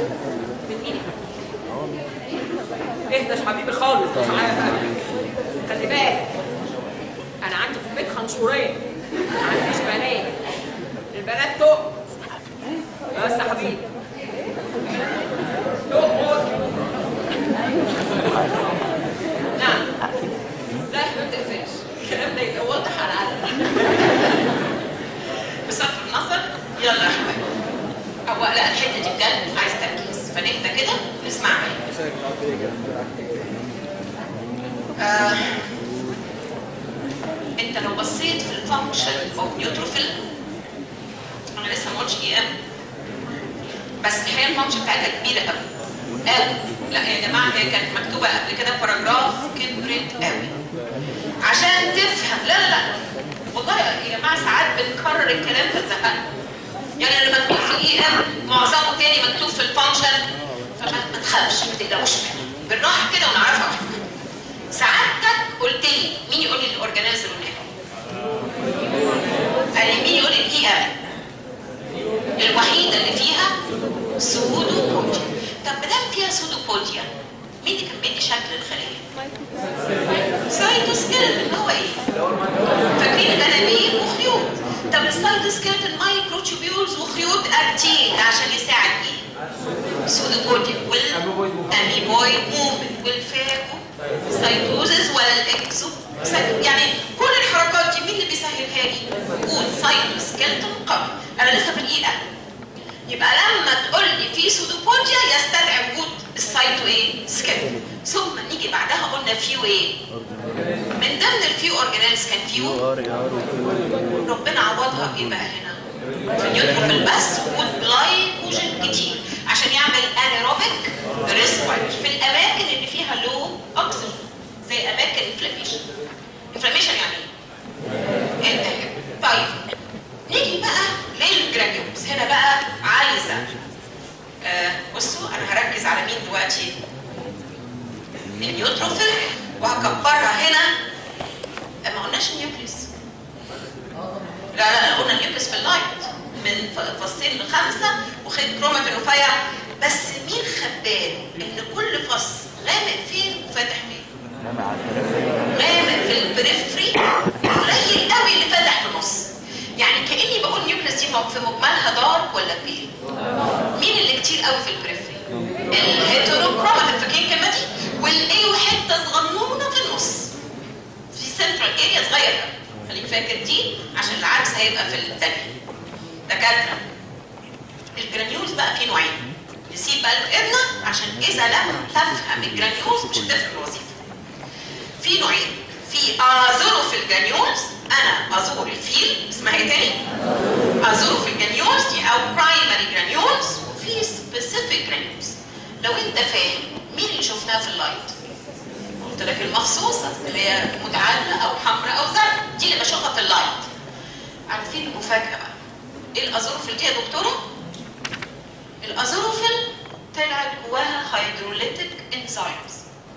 اهدى يا حبيبي خالص مش عارف خلي بالك انا عندي في البيت خنصورين ما عنديش بنات البنات تقف بس يا حبيبي تقف نعم لا ما تقفلش الكلام ده يبقى واضح على العلم بصرف النظر يلا يا حبايبي هو لا الحته دي بجد عايز تركيز فنهدى كده نسمعها آه. انت لو بصيت في الفانكشن او نيوتروفيل انا لسه ما قلتش اي ام بس الحقيقه الفانكشن بتاعتها كبيره قوي قوي لا يا جماعه هي كانت مكتوبه قبل كده باراجراف كبرت قوي عشان تفهم لا لا لا والله يا جماعه ساعات بنكرر الكلام فتزهقنا يعني اللي مكتوب في الاي ام معظمه تاني مكتوب في الفانكشن فما ما تخافش ما تقلقوش منه بالراحه كده ونعرفها واحده واحدة. سعادتك قلت لي مين يقول لي الاورجانيزم هناك قال لي مين يقول لي الاي ام الوحيده اللي فيها سودوبوديا طب ما دام فيها سودوبوديا مين اللي كان بيدي شكل الخليه؟ سايتوسكيلتون هو ايه؟ فاكرين الانابيب وخيوط طب السايتوسكيلتون مايكروتوبيولز وخيوط اكتين عشان يساعد ايه؟ سودوبوديا والاميبويد مومنت والفاجو سايتوزز ولا الاكسو سايتو- يعني كل الحركات دي مين اللي بيسهلها لي؟ وجود سايتوسكيلتون قوي انا لسه في الاي ام يبقى لما تقول لي في سودوبوديا يستدعي وجود السايتو ايه؟ سكيلتون ثم نيجي بعدها قلنا فيو ايه؟ من ضمن الفيو اورجانيلز كان فيو ربنا عوضها بايه بقى هنا؟ في النيوتروفيل بس وجود جلايكوجين كتير عشان يعمل انيروبيك ريسبيريشن في الاماكن اللي فيها لو اكسجين زي اماكن انفلاميشن انفلاميشن يعني ايه؟ التهاب طيب نيجي بقى للجرانيولز هنا بقى عايزه آه بصوا انا هركز على مين دلوقتي النيوتروفيل وهكبرها هنا ما قلناش النيوكليس لا لا لا قلنا النيوكليس في اللايت من ف- فصين لخمسه وخد كروماتين رفيع بس مين خد باله ان كل فص غامق فين وفاتح فين؟ غامق في البريفري قليل قوي اللي فاتح في النص يعني كاني بقول نيوكليس دي في مجملها دارك ولا بيل مين اللي كتير قوي في البريفري الهيتروكروماتين فاكرين الكلمه دي والاي وحته صغنونه في النص في سنترال اريا صغير قوي. خليك فاكر دي عشان العكس هيبقى في الثانيه دكاتره الجرانيولز بقى في نوعين نسيب بقى الارنة عشان اذا لم تفهم الجرانيولز مش هتفهم الوظيفه في نوعين ازوروفيل جانيولز انا ازور الفيل اسمها ايه تاني؟ ازوروفيل جانيولز دي او برايمري جرانيولز وفي سبيسيفيك جرانيولز لو انت فاهم مين اللي شفناها في اللايت؟ قلت لك المفصوصه اللي هي متعادله او حمراء او زرقاء دي اللي بشوفها في اللايت عارفين المفاجاه بقى ايه الازوروفيل دي يا دكتوره؟ الازوروفيل طلعت جواها هيدروليتيك انزيمز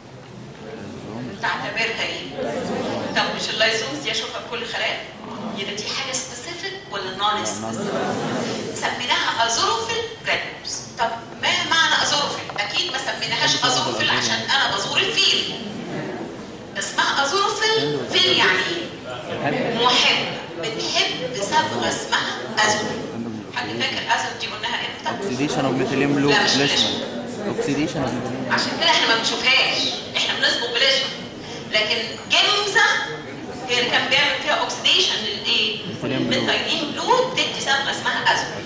تعتبرها ايه؟ طب مش اللايزومز دي اشوفها في كل خلايا؟ يبقى دي حاجه سبيسيفيك ولا نون سبيسيفيك؟ سميناها ازوروفيل جرانيولز طب ما معنى ازوروفيل؟ اكيد ما سميناهاش ازوروفيل عشان انا بزور الفيل اسمها ازوروفيل فيل يعني ايه؟ محب بنحب صبغه اسمها ازور حد فاكر ازور دي قلناها امتى؟ اوكسيديشن اوف ميثيلين بلو لا، مش بلاشما اوكسيديشن اوف ميثيلين عشان كده احنا ما بنشوفهاش احنا بنصبغ بلازما لكن جمزه هي اللي كان بيعمل فيها اوكسيديشن للايه؟ ميثيلين بلو. الميثايلين بلو بتدي صبغه اسمها ازور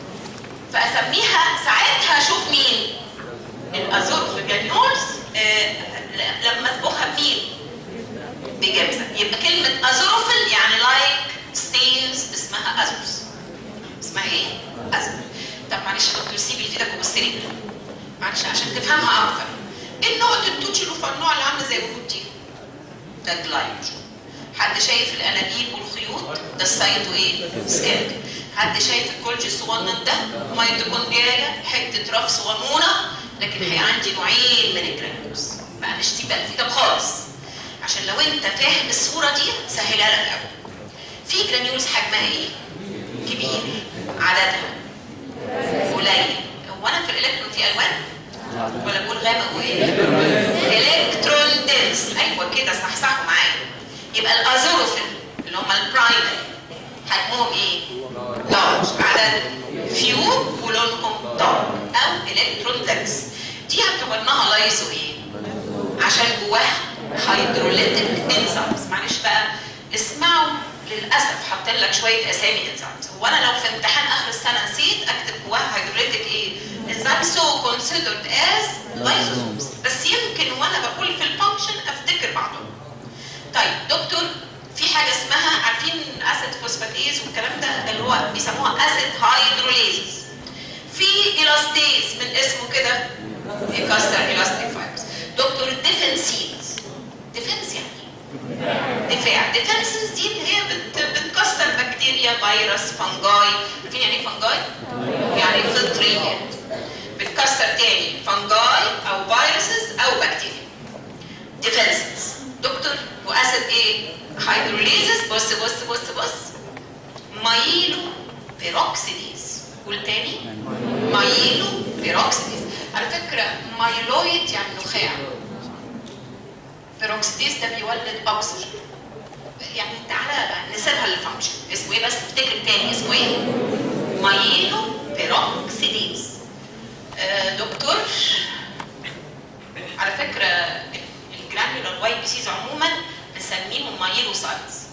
فاسميها ساعتها اشوف مين؟ الازور في جانيولز آه ل- لما اصبغها بمين؟ بجمزه يبقى كلمه ازوروفيل يعني لايك ستينز اسمها ازورز اسمها ايه؟ ازور طب معلش يا دكتور سيبي اللي في ايدك وبص لي معلش عشان تفهمها اكتر ايه النقط التوتشلوفا النوع اللي عامله زي الورود دي ده جلايكوجين حد شايف الانابيب والخيوط ده السايتو ايه سكيلت حد شايف الكولج الصغنن ده ميتوكوندريا حته رف صغنونه لكن هي عندي نوعين من الجرانيولز معلش دي بقى في ايدك خالص عشان لو انت فاهم الصوره دي سهلها لك قوي في جرانيولز حجمها ايه كبير عددها قليل هو انا في الالكترون في الوان ولا بقول غامق وايه الكترون دنس ايوه كده صحصحوا معايا يبقى الازوروفيل اللي هم البرايمري حجمهم ايه لارج عدد فيو ولونهم دارك او الكترون دنس دي اعتبرناها لايزو ايه عشان جواها هيدروليتيك انزيمز معلش بقى اسمعوا للاسف حاطين لك شويه اسامي انزيمز هو انا لو في امتحان اخر السنه نسيت اكتب جواها هيدروليتيك ايه انزيمز سو كونسيدرد از لايزوزومز بس يمكن وانا بقول في الفانكشن افتكر بعضهم طيب دكتور في حاجه اسمها عارفين اسيد فوسفاتيز والكلام ده اللي هو بيسموها اسيد هيدروليزز في الاستيز من اسمه كده يكسر الاستيك فايبرز دكتور ديفنسيز ديفنس يعني إيه؟ دفاع ديفنسز دي اللي هي بت... بتكسر بكتيريا فيروس فنجاي عارفين يعني ايه فنجاي؟ يعني فطريات بتكسر تاني فنجاي او فيروسز او بكتيريا ديفنسز دكتور واسيد ايه؟ هيدروليزز بص بص بص بص مايلو بيروكسيديز قول تاني مايلو بيروكسيديز على فكره مايلويد يعني نخاع بيروكسيديز ده بيولد اكسجين يعني تعالى نسيبها للفانكشن اسمه ايه بس افتكر تاني اسمه ايه مايلو بيروكسيديز آه دكتور على فكره الجرانيولار واي بي سيز عموما بنسميهم مايلوسايتس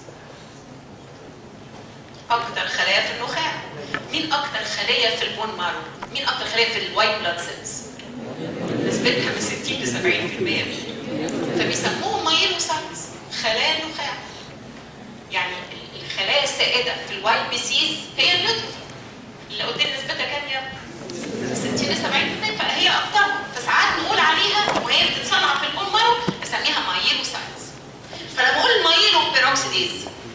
اكتر خلايا في النخاع مين اكتر خليه في البون مارو مين اكتر خليه في الوايت بلاد سيلز نسبتها من 60 ل 70% مين فبيسموهم مايلوسايتس خلايا النخاع يعني الخلايا السائده في الوايت بي سيز هي النيوتروفيل اللي قلت لي نسبتها كام يا 60 ل 70% فهي اكترهم فساعات نقول عليها وهي بتتصنع في البون مارو نسميها مايلوسايتس فلما اقول مايلو بيروكسيديز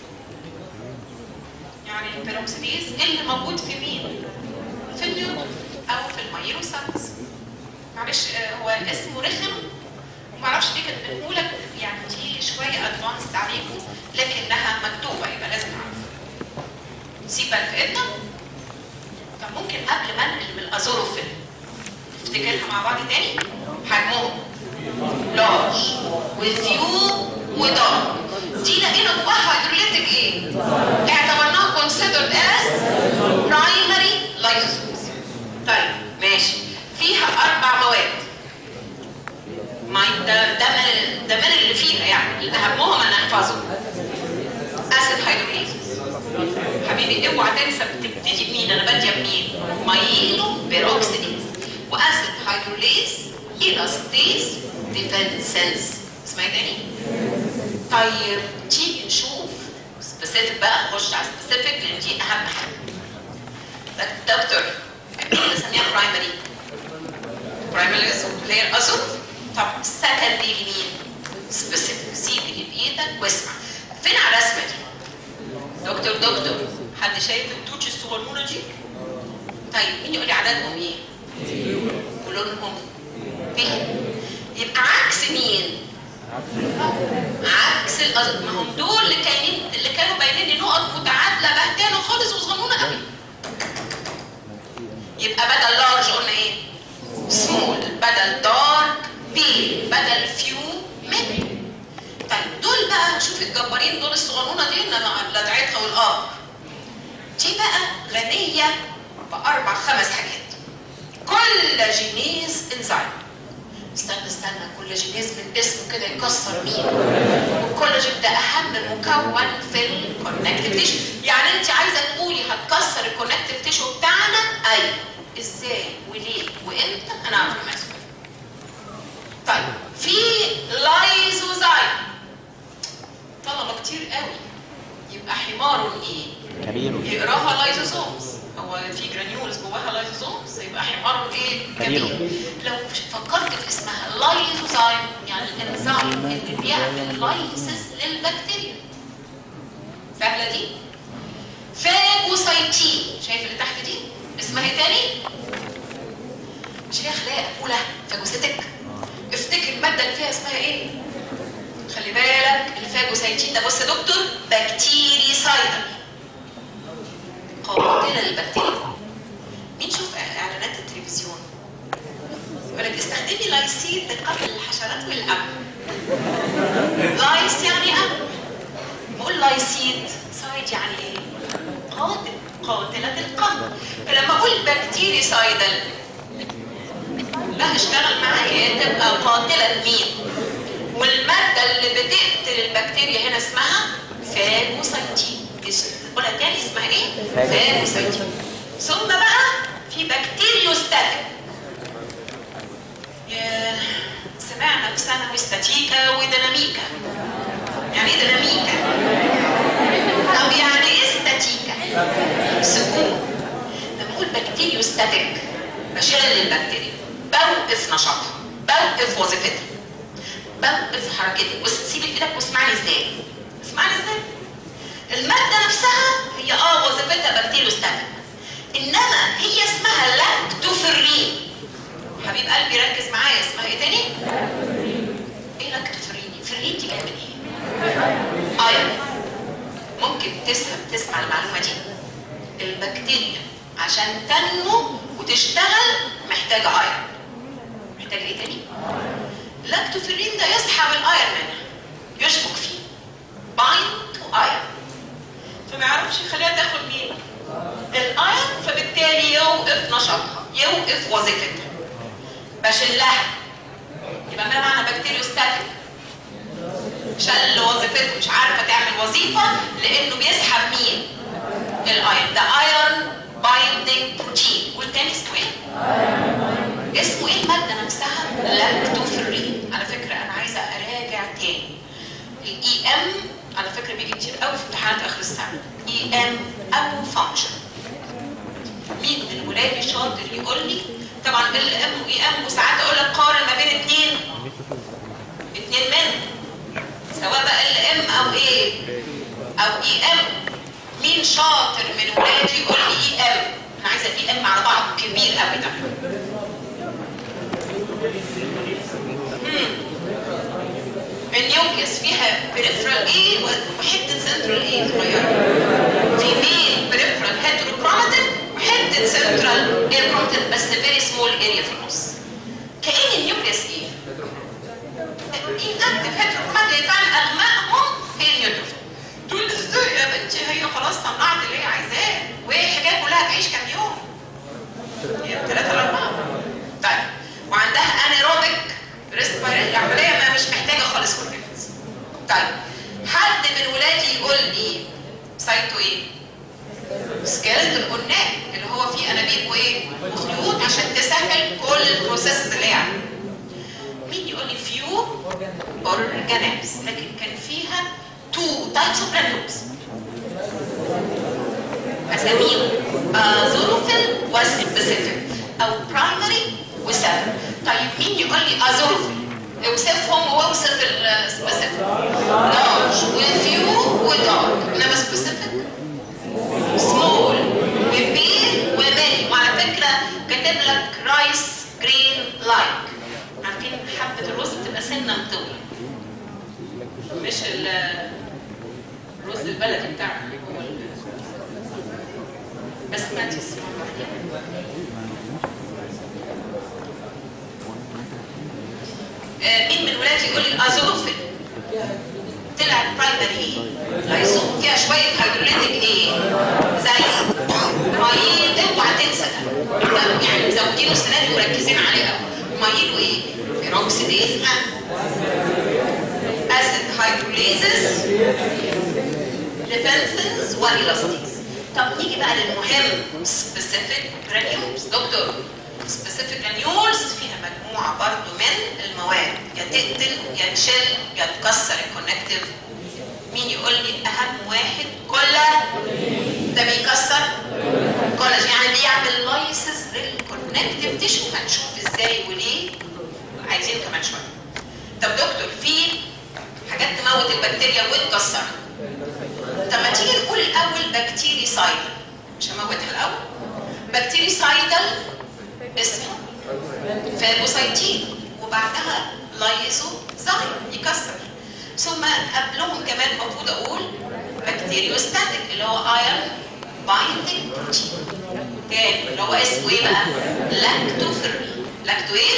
يعني البيروكسيديز اللي موجود في مين؟ في النيوتروفيل او في المايلوسايتس معلش آه، هو اسمه رخم ومعرفش ليه كانت بنقولك يعني دي شويه ادفانس عليكم لكنها مكتوبه يبقى لازم نعرفها. سيب بقى في ايدنا طب ممكن قبل ما انقل من الازوروفيل نفتكرها مع بعض تاني حجمهم لارج وفيو ودارك دي لقينا جواها هيدروليتيك ايه؟ اعتبرناها considered as primary lysosomes طيب ماشي فيها اربع مواد ما ده ده من ده من اللي فيها يعني اللي اهمهم ان نحفظه اسيد هيدروليزز حبيبي اوعى تنسى بتبتدي بمين انا باديه بمين مايلو بيروكسيديز واسيد هيدروليز الاستيز ديفنسنس اسمها إيه تاني طيب تيجي نشوف سبيسيفيك بقى نخش على سبيسيفيك لان دي اهم حاجه دك- دكتور بنسميها برايمري برايمري اللي هي الازل طب سكندري لمين؟ سبيسيفيك سيب اللي بايدك واسمع فين على الرسمه دي؟ دكتور دكتور حد شايف التوتش الصغنونه دي؟ طيب مين يقول لي عددهم ايه؟ ولونهم ايه؟ يبقى عكس مين؟ عكس الأزرق ما هم دول اللي كانوا اللي كانوا باينين لي نقط متعادله بهتانه خالص وصغنونه قوي يبقى بدل لارج قلنا ايه؟ سمول بدل دارك بيل بدل فيو ميد طيب دول بقى شوف الجبارين دول الصغنونه دي انما لدعتها والاب دي بقى غنيه باربع خمس حاجات كولاجينيز انزيم استنى استنى كولاجينيز من اسمه كده يكسر مين والكولاجين ده اهم مكون في الكونكتيف تيشو يعني انت عايزه تقولي هتكسر الكونكتيف تيشو بتاعنا ايوه ازاي وليه وامتى انا عارفه كمان طيب في لايزوزايم طلبه كتير قوي يبقى حمار ايه كبير يقراها لايزوزومز هو في جرانيولز جواها لايزوزومز يبقى حمار ايه كبيرة. لو فكرت في اسمها لايزوزايم يعني الانزيم اللي بيعمل لايسيس للبكتيريا سهله دي فاجوسايتين شايف اللي تحت دي اسمها ايه تاني مش هي خلايا اولى فاجوسيتك افتكر الماده اللي فيها اسمها ايه خلي بالك الفاجوسايتين ده بص يا دكتور بكتيري سايدر قاتله للبكتيريا مين شوف اعلانات التلفزيون يقول لك استخدمي لايسيد لقتل الحشرات والامن لايس يعني امن بقول لايسيد سايد يعني ايه قاتل قاتلة القلب فلما اقول بكتيري سايدل لا اشتغل معايا تبقى قاتلة مين والمادة اللي بتقتل البكتيريا هنا اسمها فاجوسايتين قولها تاني اسمها ايه؟ فاجوسايتين ثم بقى في بكتيريوستاتيك ياه، سمعنا في ثانوي استاتيكا وديناميكا يعني ايه ديناميكا؟ طب يعني ايه استاتيكا؟ سكون لما اقول بكتيريوستاتيك بشغل البكتيريا بوقف نشاطها بوقف وظيفتها بوقف حركتها بص سيب ايدك واسمعني ازاي اسمعني ازاي الماده نفسها هي اه وظيفتها بكتيريوستاتيك انما هي اسمها لاكتوفرين حبيب قلبي ركز معايا اسمها ايه تاني ايه لاكتوفرين فرين دي جايه من ايه ايرون ممكن تسمع تسمع المعلومه دي البكتيريا عشان تنمو وتشتغل محتاجه ايرون محتاجه ايه تاني اللاكتوفرين ده يسحب الايرون منها يشبك فيه بايند تو ايرون فما يعرفش يخليها تاخد مين الايرون فبالتالي يوقف نشاطها يوقف وظيفتها بشلها يبقى ما معنى بكتيريوستاتيك شل وظيفته مش عارفه تعمل وظيفه لانه بيسحب مين الايرون ده ايرون بايندينج بروتين قول تاني اسمه ايه اسمه ايه الماده نفسها لاكتوفرين على فكره انا عايزه اراجع تاني الاي ام على فكره بيجي كتير قوي في امتحانات اخر السنه اي ام او فانكشن مين من ولادي شاطر يقول لي طبعا ال ام واي ام وساعات اقول لك قارن ما بين اثنين اثنين من سواء بقى ال ام او ايه او اي ام مين شاطر من ولادي يقول لي اي ام انا عايزه الاي ام على بعض كبير قوي ده مم. النيوكليس فيها بريفرال ايه وحته سنترال ايه صغيره في مين بريفرال هيتروكروماتين وحته سنترال ايركروماتين بس فيري سمول اريا في النص كأن النيوكليس ايه؟ inactive heterochromate فعلا اغمقهم هي النيوتروفيل تقول ازاي يا بنتي هي خلاص صنعت اللي هي عايزاه وهي الحكايه كلها تعيش كام يوم؟ هي ثلاثة لأربعة طيب وعندها انيروبيك ريسبيريشن عملية ما مش محتاجة خالص كورنيفز طيب حد من ولادي يقول لي سايته ايه؟ سكيلتون قلناه اللي هو فيه انابيب وايه؟ وخيوط عشان تسهل كل البروسيسز اللي هي عاملة. مين يقول تقول لي فيو اورجانيمز لكن كان فيها تو تايبس اوف جرانيولز اساميهم ازوروفيل وسبيسيفيك او برايمري وسبب طيب مين يقول لي ازوروفيل اوصفهم واوصف السبيسيفيك لارج وفيو ودارك انما سبيسيفيك سمول وبير وماني وعلى فكره كاتب لك رايس جرين لايك عارفين حبه الرز بتبقى سنه مطوله مش ال- الرز البلدي بتاعنا هو ال- بسمتي اسمه آه، مين من ولادي يقول لي ازوفل طلع برايمري لايزوم فيها شويه هيدروليتك ايه زي مايل اوعى تنسى ده ده يعني مزودينه السنه دي مركزين عليه قوي مايل وايه بيروكسيديز اسيد هيدروليزس ديفنسز والالاستيز طب نيجي بقى للمهم سبيسيفيك جرانيولز دكتور سبيسيفيك جرانيولز فيها مجموعه برضو من المواد يا تقتل يا تشل يا تكسر الكونكتيف مين يقول لي اهم واحد كولا ده بيكسر كولاجين يعني بيعمل لايسز للكونكتيف تيشو هنشوف ازاي وليه عايزين كمان شويه طب دكتور في حاجات تموت البكتيريا وتكسرها طب ما تيجي نقول الاول بكتيري سايدل مش هموتها الاول بكتيري سايدل اسمه فاجوسايتين وبعدها لايزو زاين يكسر ثم قبلهم كمان المفروض اقول بكتيريوستاتيك اللي هو ايرون بايندينج بروتين تاني اللي هو اسمه ايه بقى؟ لاكتوفيرين لاكتو ايه؟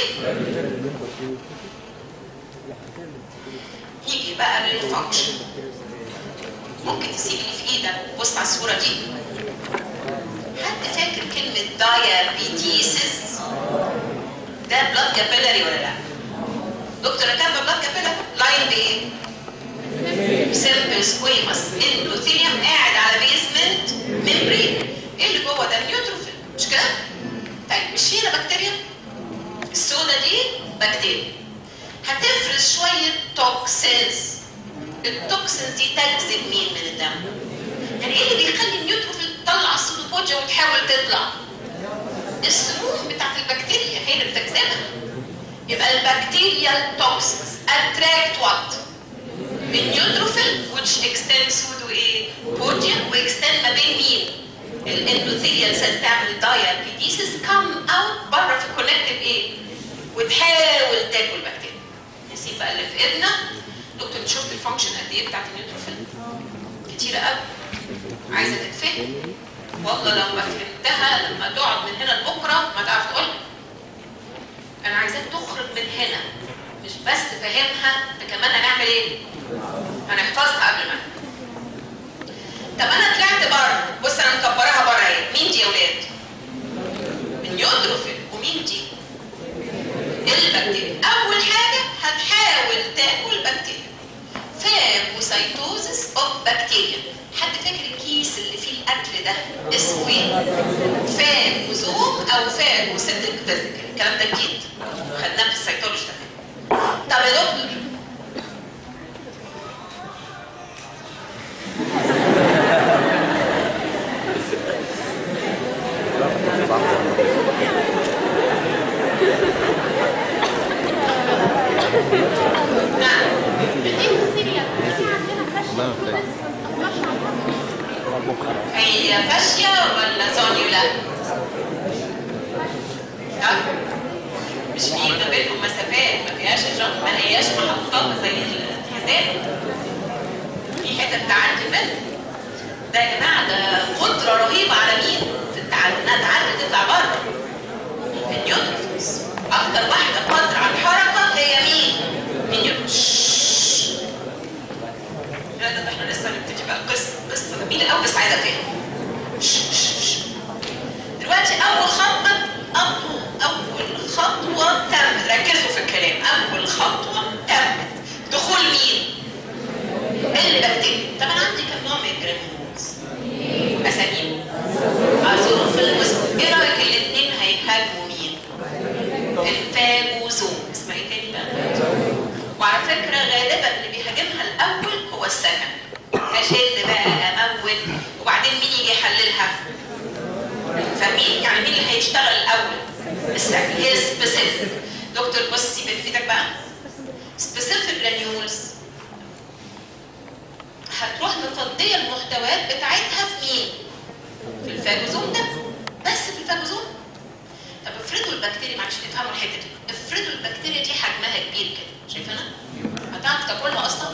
نيجي بقى للفانكشن ممكن تسيب لي في ايدك بص على الصوره دي حد فاكر كلمه دايابيتيسس ده بلاد كابيلاري ولا لا دكتور كاتبه بلاد كابيلاري لاين بايه سيمبل سكويمس اندوثيليوم قاعد على بيزمنت ميمبرين ايه اللي جوه ده النيوتروفيل مش كده طيب مش هنا بكتيريا السودا دي بكتيريا هتفرز شويه توكسينز التوكسينز دي تجذب مين من الدم يعني ايه اللي بيخلي النيوتروفيل تطلع السودوبوجيا وتحاول تطلع السموم بتاعت البكتيريا هي اللي بتجذبها يبقى البكتيريال توكسينز اتراكت وات النيوتروفيل which extends through ايه بوجيا واكستند ما بين مين الاندوثيليال سيلز تعمل دايابيتيسس كم اوت بره في الكونكتيف ايه وتحاول تاكل بكتيريا نسيب بقى اللي في ايدنا دكتور انت شفت الفانكشن قد ايه بتاعت النيوتروفيل كتيره قوي عايزه تتفهم والله لو ما فهمتها لما تقعد من هنا لبكره ما تعرف تقولها انا عايزاك تخرج من هنا مش بس فاهمها ده كمان هنعمل ايه هنحفظها قبل ما طب انا طلعت بره بص انا مكبراها بره اهي مين دي يا ولاد النيوتروفيل ومين دي البكتيريا اول حاجه هتحاول تاكل بكتيريا فاجوسايتوزس اوف بكتيريا حد فاكر الكيس اللي فيه الاكل ده اسمه ايه فاجوزوم او فاجوسيتك فيزيكال الكلام ده جديد خدناه في السيتولوجي ده طب يا دكتور نعم هي فاشية ولا زونيولا؟ ها؟ مش في ما بينهم مسافات ما فيهاش الجنط ما هياش محطوطة زي الحزام في حتة تعدي منها ده يا جماعة ده قدرة رهيبة على مين؟ في التعدي انها تعدي تطلع بره النيوتروفيلز أكتر واحدة قادرة على الحركة هي مين؟ النيوتروفيلز لا ده احنا لسه هنبتدي بقى القصة قصة جميلة قوي بس عايزة افهم دلوقتي أول خطوة أول أول خطوة تم ركزوا في الكلام أول خطوة تمت دخول مين؟ البكتيريا طب أنا عندي كم نوع من الجرانيولز؟ أساميهم أزوروفيل واسمه إيه رأيك الاتنين هيهاجموا مين؟ الفاجوزوم اسمها إيه جوه السكن اشد بقى اموت وبعدين مين يجي يحللها فمين يعني مين اللي هيشتغل الاول السكن هي سبيسيفيك دكتور بصي بنفيدك بقى سبيسيفيك جرانيولز هتروح مفضيه المحتويات بتاعتها في مين في الفاجوزوم ده بس في الفاجوزوم طب افرضوا البكتيريا معلش تفهموا الحته دي افرضوا البكتيريا دي حجمها كبير كده شايفينها هتعرف تاكلها اصلا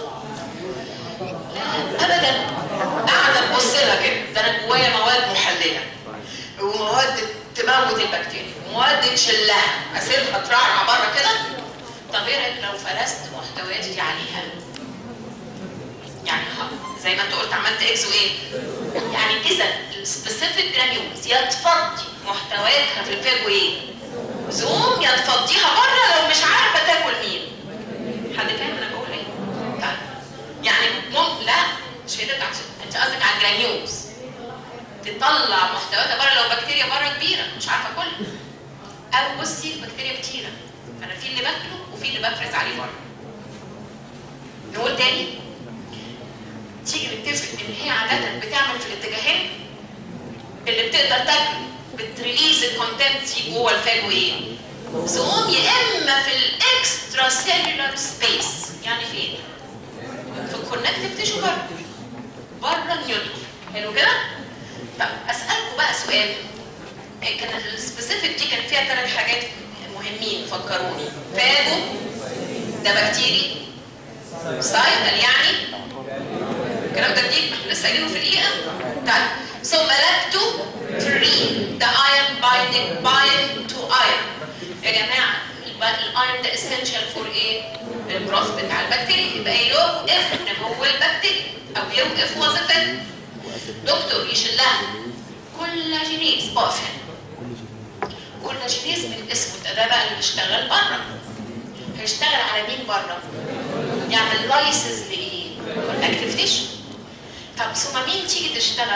لا ابدا قاعده تبص لها كده ده انا جوايا مواد محلله ومواد تموت البكتيريا ومواد تشلها اسيبها ترعرع بره كده طب ايه رايك لو فرست محتوياتي دي عليها يعني ها زي ما انت قلت عملت اكس وايه يعني اذا السبيسيفيك جرانيولز يا تفضي محتوياتها في الفاجو ايه زوم يا تفضيها بره لو مش عارفه تاكل مين حد فاهم انا بقول ايه طيب يعني ممكن لا مش هي ده انت قصدك على الجرانيولز تطلع محتوياتها بره لو بكتيريا بره كبيره مش عارفه اكلها او بصي البكتيريا كتيره فانا في اللي باكله وفي اللي بفرز عليه بره نقول تاني تيجي نتفق ان هي عاده بتعمل في الاتجاهين اللي بتقدر تاكله بتريليز الكونتنت جوه الفاجو ايه؟ زوم يا اما في الاكسترا سيلولار سبيس يعني فين؟ في الكونكتيف تيشو بره بره النيوتن حلو كده؟ طب اسالكم بقى سؤال كان السبيسيفيك دي كان فيها ثلاث حاجات مهمين فكروني فاجو ده بكتيري سايتل يعني الكلام ده جديد احنا لسه قايلينه في دقيقه طيب ثم لاكتو 3 ده ايرون بايندينج بايند تو ايرون يا جماعه الايرون ده اسينشال فور ايه؟ الجروث بتاع البكتيريا يبقى يوقف نمو البكتيريا او يوقف وظيفتها دكتور يشلها كولاجينيز اقف هنا كولاجينيز من اسمه ده, ده بقى اللي بيشتغل بره هيشتغل على مين بره؟ يعمل لايسز لايه؟ كونكتيف تيشو طب ثم مين تيجي تشتغل؟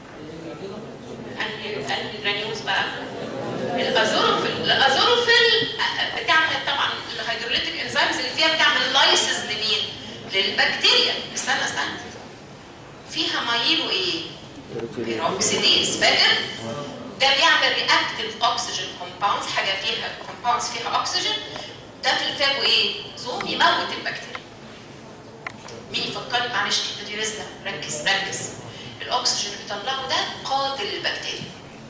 انهي انهي جرانيولز بقى؟ الازوروفيل الازوروفيل بتعمل طبعا الهيدروليتيك انزيمز اللي فيها بتعمل لايسز لمين؟ للبكتيريا استنى استنى فيها مايلو ايه؟ بيروكسيديز فاكر؟ ده بيعمل رياكتيف اوكسجين كومباوندز حاجه فيها كومباوندز فيها اكسجين ده في الفاجو ايه؟ زوم يموت البكتيريا مين يفكرني معلش الحته دي رزله ركز ركز الاكسجين اللي بيطلعه ده قاتل للبكتيريا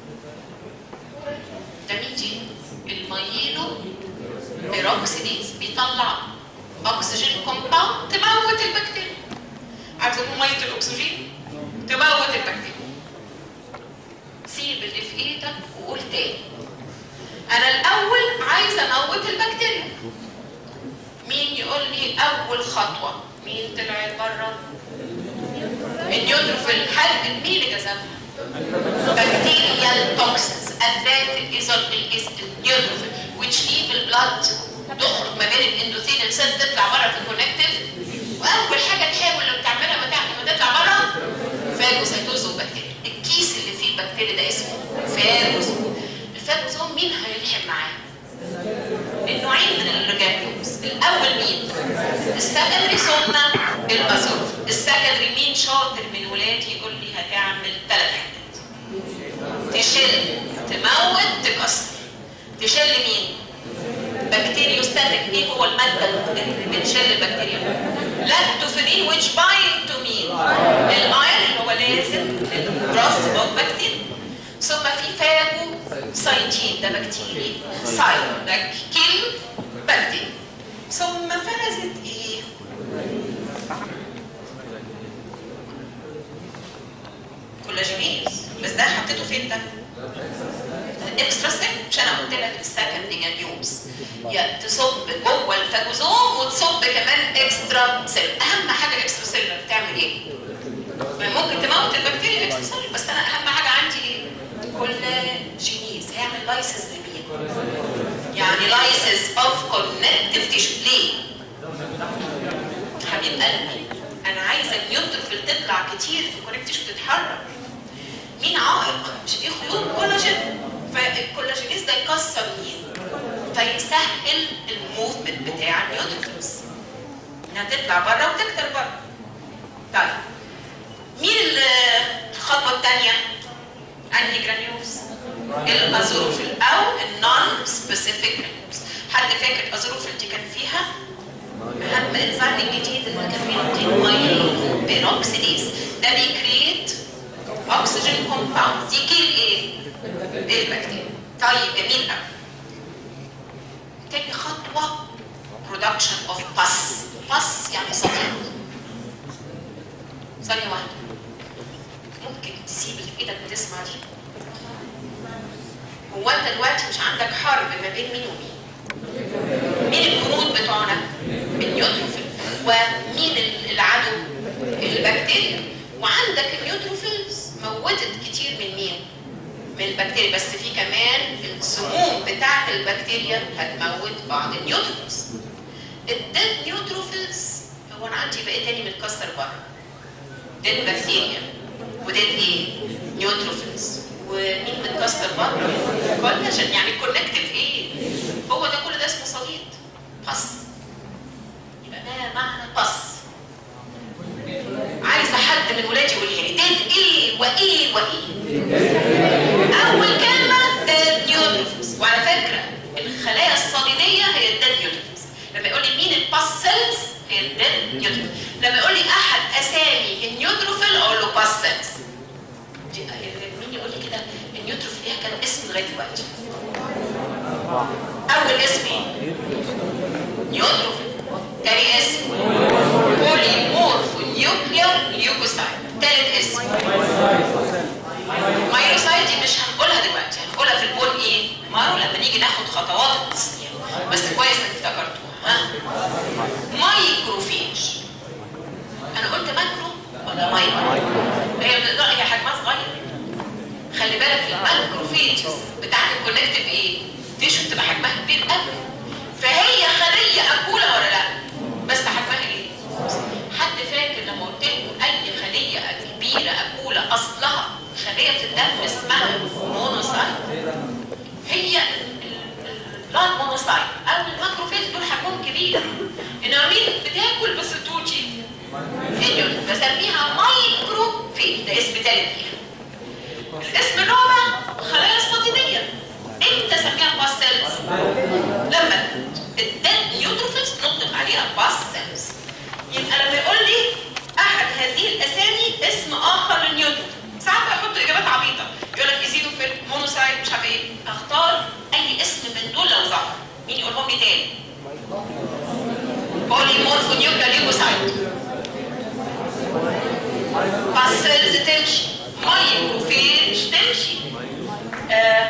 ده مين دي؟ الميلو بيروكسيديز بيطلع اكسجين كومباوند تموت البكتيريا عارفه ميه الاكسجين تموت البكتيريا سيب اللي في ايدك وقول تاني انا الاول عايزه اموت البكتيريا مين يقول لي اول خطوه مين طلعت بره النيوتروفيل هل مين اللي جذبها bacterial toxins ادات النيوتروفيل which leave البلاد تخرج ما بين الاندوثيليال سيلز تطلع بره في الكونكتيف واول حاجه تحاول لو تعملها ما تعمل ما تطلع بره فاجوسيتوزوم بكتيريا الكيس اللي فيه البكتيريا ده اسمه فاجوسوم الفاجوسوم مين هيلحم معاه النوعين من الرجاليومز الاول مين السكندري ثم الازور السكندري مين شاطر من ولادي يقول لي هتعمل ثلاث حاجات تشل تموت تكسر تشل مين بكتيريوستاتيك ايه هو الماده اللي بتشل البكتيريا لاكتوفيرين which bind to مين الايرون هو لازم الجروث اوف بكتيريا ثم في فاجو سايتين ده بكتيريا سايت ده كيل بكتيريا ثم فرزت ايه كولاجينيز بس ده حطيته فين ده اكسترا ستيب مش انا قلت لك السكند جانيومز يا تصب جوه الفاجوزوم وتصب كمان اكسترا سيل اهم حاجه الاكسترا سيل بتعمل ايه ممكن تموت البكتيريا الاكسترا سيل بس انا اهم حاجه عندي ايه كولاجينيز هيعمل لايسز لمين يعني لايسز اوف كونكتيف تيشو ليه حبيب قلبي انا عايزه النيوتروفيل تطلع كتير في الكونكتيف تيشو تتحرك مين عائق مش في خيوط كولاجين فالكولاجينيز ده يكسر مين فيسهل الموفمنت بتاع النيوتروفيلز انها تطلع بره وتكتر بره الثانيه انهي جرانيولز الازوروفيل او النون سبيسيفيك جرانيولز حد فاكر الازوروفيل دي كان فيها اهم انزيم الجديد اللي كان فيه مايل بيروكسيديز ده بيكريت اكسجين كومباوند يكيل ايه؟ البكتيريا طيب جميل قوي تاني خطوه production of pus pus يعني صديق ثانية واحدة ممكن تسيب اللي في ايدك وتسمع دي هو انت دلوقتي مش عندك حرب ما بين مين ومين مين الجنود بتوعنا النيوتروفيل ومين ال- العدو البكتيريا وعندك النيوتروفيلز موتت كتير من مين من البكتيريا بس في كمان السموم بتاعت البكتيريا هتموت بعض النيوتروفيلز الديد نيوتروفيلز هو انا عندي بقى تاني متكسر بره ديد بكتيريا وديد ايه نيوتروفيلز ومين متكسر بره كولاجين يعني كونكتيف ايه هو ده كل ده اسمه صليد بس يبقى ما معنى بس عايزه حد من ولادي يقول لي ديد ايه وايه وايه اول كلمه ديد نيوتروفيلز وعلى فكره الخلايا الصليديه هي الديد نيوتروفيلز لما يقول لي مين الباس سيلز هي الديد نيوتروفيلز لما يقول لي احد اسامي النيوتروفيل اقول له باس سيلز دي- مين يقول لي كده النيوتروفيل ليها كام اسم لغايه دلوقتي اول اسم ايه نيوتروفيل تاني اسم بوليمورفو نيوكلير ليوكوسايت تالت اسم مايلوسايت دي مش هنقولها دلوقتي هنقولها في البون ايه مارو لما نيجي ناخد خطوات التصنيع بس كويس انك افتكرتوها ها مايكروفيج انا قلت ماكرو ولا مايكرو هي لا هي حجمها صغير خلي بالك الماكروفيجز بتاعت الكونكتيف ايه تيشو بتبقى حجمها كبير قوي فهي خليه اكوله ولا لا بس حجمها ايه حد فاكر لما قلت لكم اي خليه كبيره اكوله اصلها خليه في الدم اسمها مونوسايت هي البلاد مونوسايت او الماكروفيج دول حجمهم كبير انما مين بتاكل بس توتي النيوتن بسميها مايكروفيج ده اسم تالت ليها الاسم الرابع خلايا الصديديه امتى سميها باس سيلز لما الديد نيوتروفيلز نطلق عليها باس سيلز يبقى لما يقول لي احد هذه الاسامي اسم اخر للنيوتروفيل ساعات بقى يحط اجابات عبيطه يقول لك ايزيدوفيل مونوسايت مش عارف ايه اختار اي اسم من دول لو ظهر مين يقولهم لي تاني بوليمورفو نيوكلير ليوكوسايت باس سيلز تمشي مايكروفيج تمشي آه.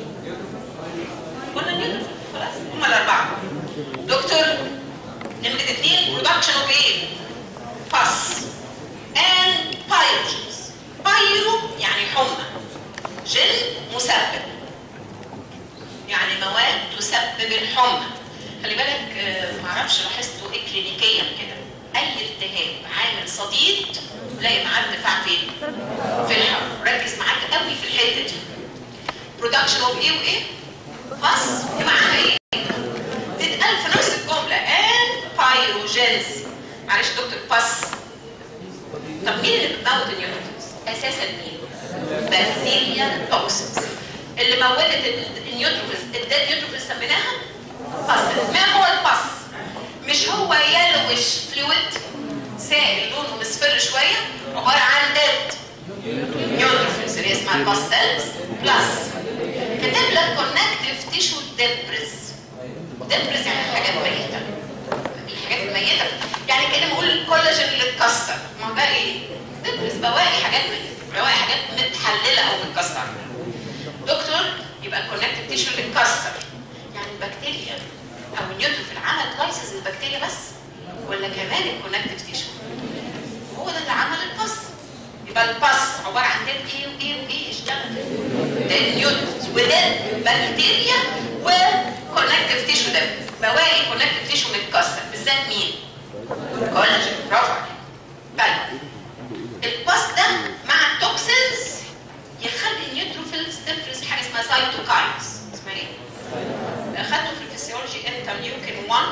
قلنا نيوتن خلاص هم الاربعه دكتور نمرة اثنين برودكشن اوف ايه؟ باس and pyrogens بايرو يعني حمى جن مسبب يعني مواد تسبب الحمى خلي بالك آه، معرفش لاحظته ايه كلينيكيا كده اي التهاب عامل صديد تلاقي معاه ارتفاع فين؟ في الحراره ركز معاك قوي في الحته دي برودكشن اوف ايه وايه؟ بس يبقى معاها ايه؟ تتقال في نفس الجمله and pyrogens معلش دكتور باس طب مين اللي بتموت النيوتروفيلز؟ اساسا مين؟ بكتيريا توكسينز اللي موتت ال- النيوتروفيلز الديد نيوتروفيلز سميناها باس ما هو الباس؟ مش هو يلوش فلويد سائل لونه مصفر شويه عباره عن ديد نيوتروفيلز اللي اسمها الباس سيلز بلس كاتب لك كونكتيف تيشو ديبرز ديبرز يعني حاجات ميته الحاجات الميته يعني كانه بقول الكولاجين اللي اتكسر ما هو ده ايه؟ ديبرز بواقي حاجات ميته بواقي حاجات متحلله او متكسره دكتور يبقى الكونكتيف تيشو اللي اتكسر يعني البكتيريا او النيوتروفيل عمل لايسز البكتيريا بس ولا كمان الكونكتيف تيشو هو ده اللي عمل الباس يبقى الباس عباره عن ديد ايه وايه وايه اشتغل ديد نيوترونز وديد بكتيريا وكونكتيف تيشو ده بواقي كونكتيف تيشو متكسر بالذات مين؟ كولاجين برافو عليك طيب الباس ده مع التوكسينز يخلي النيوتروفيلز تفرز حاجه اسمها سايتوكاينز اسمها ايه؟ اخدته في الفسيولوجي انترليوكين 1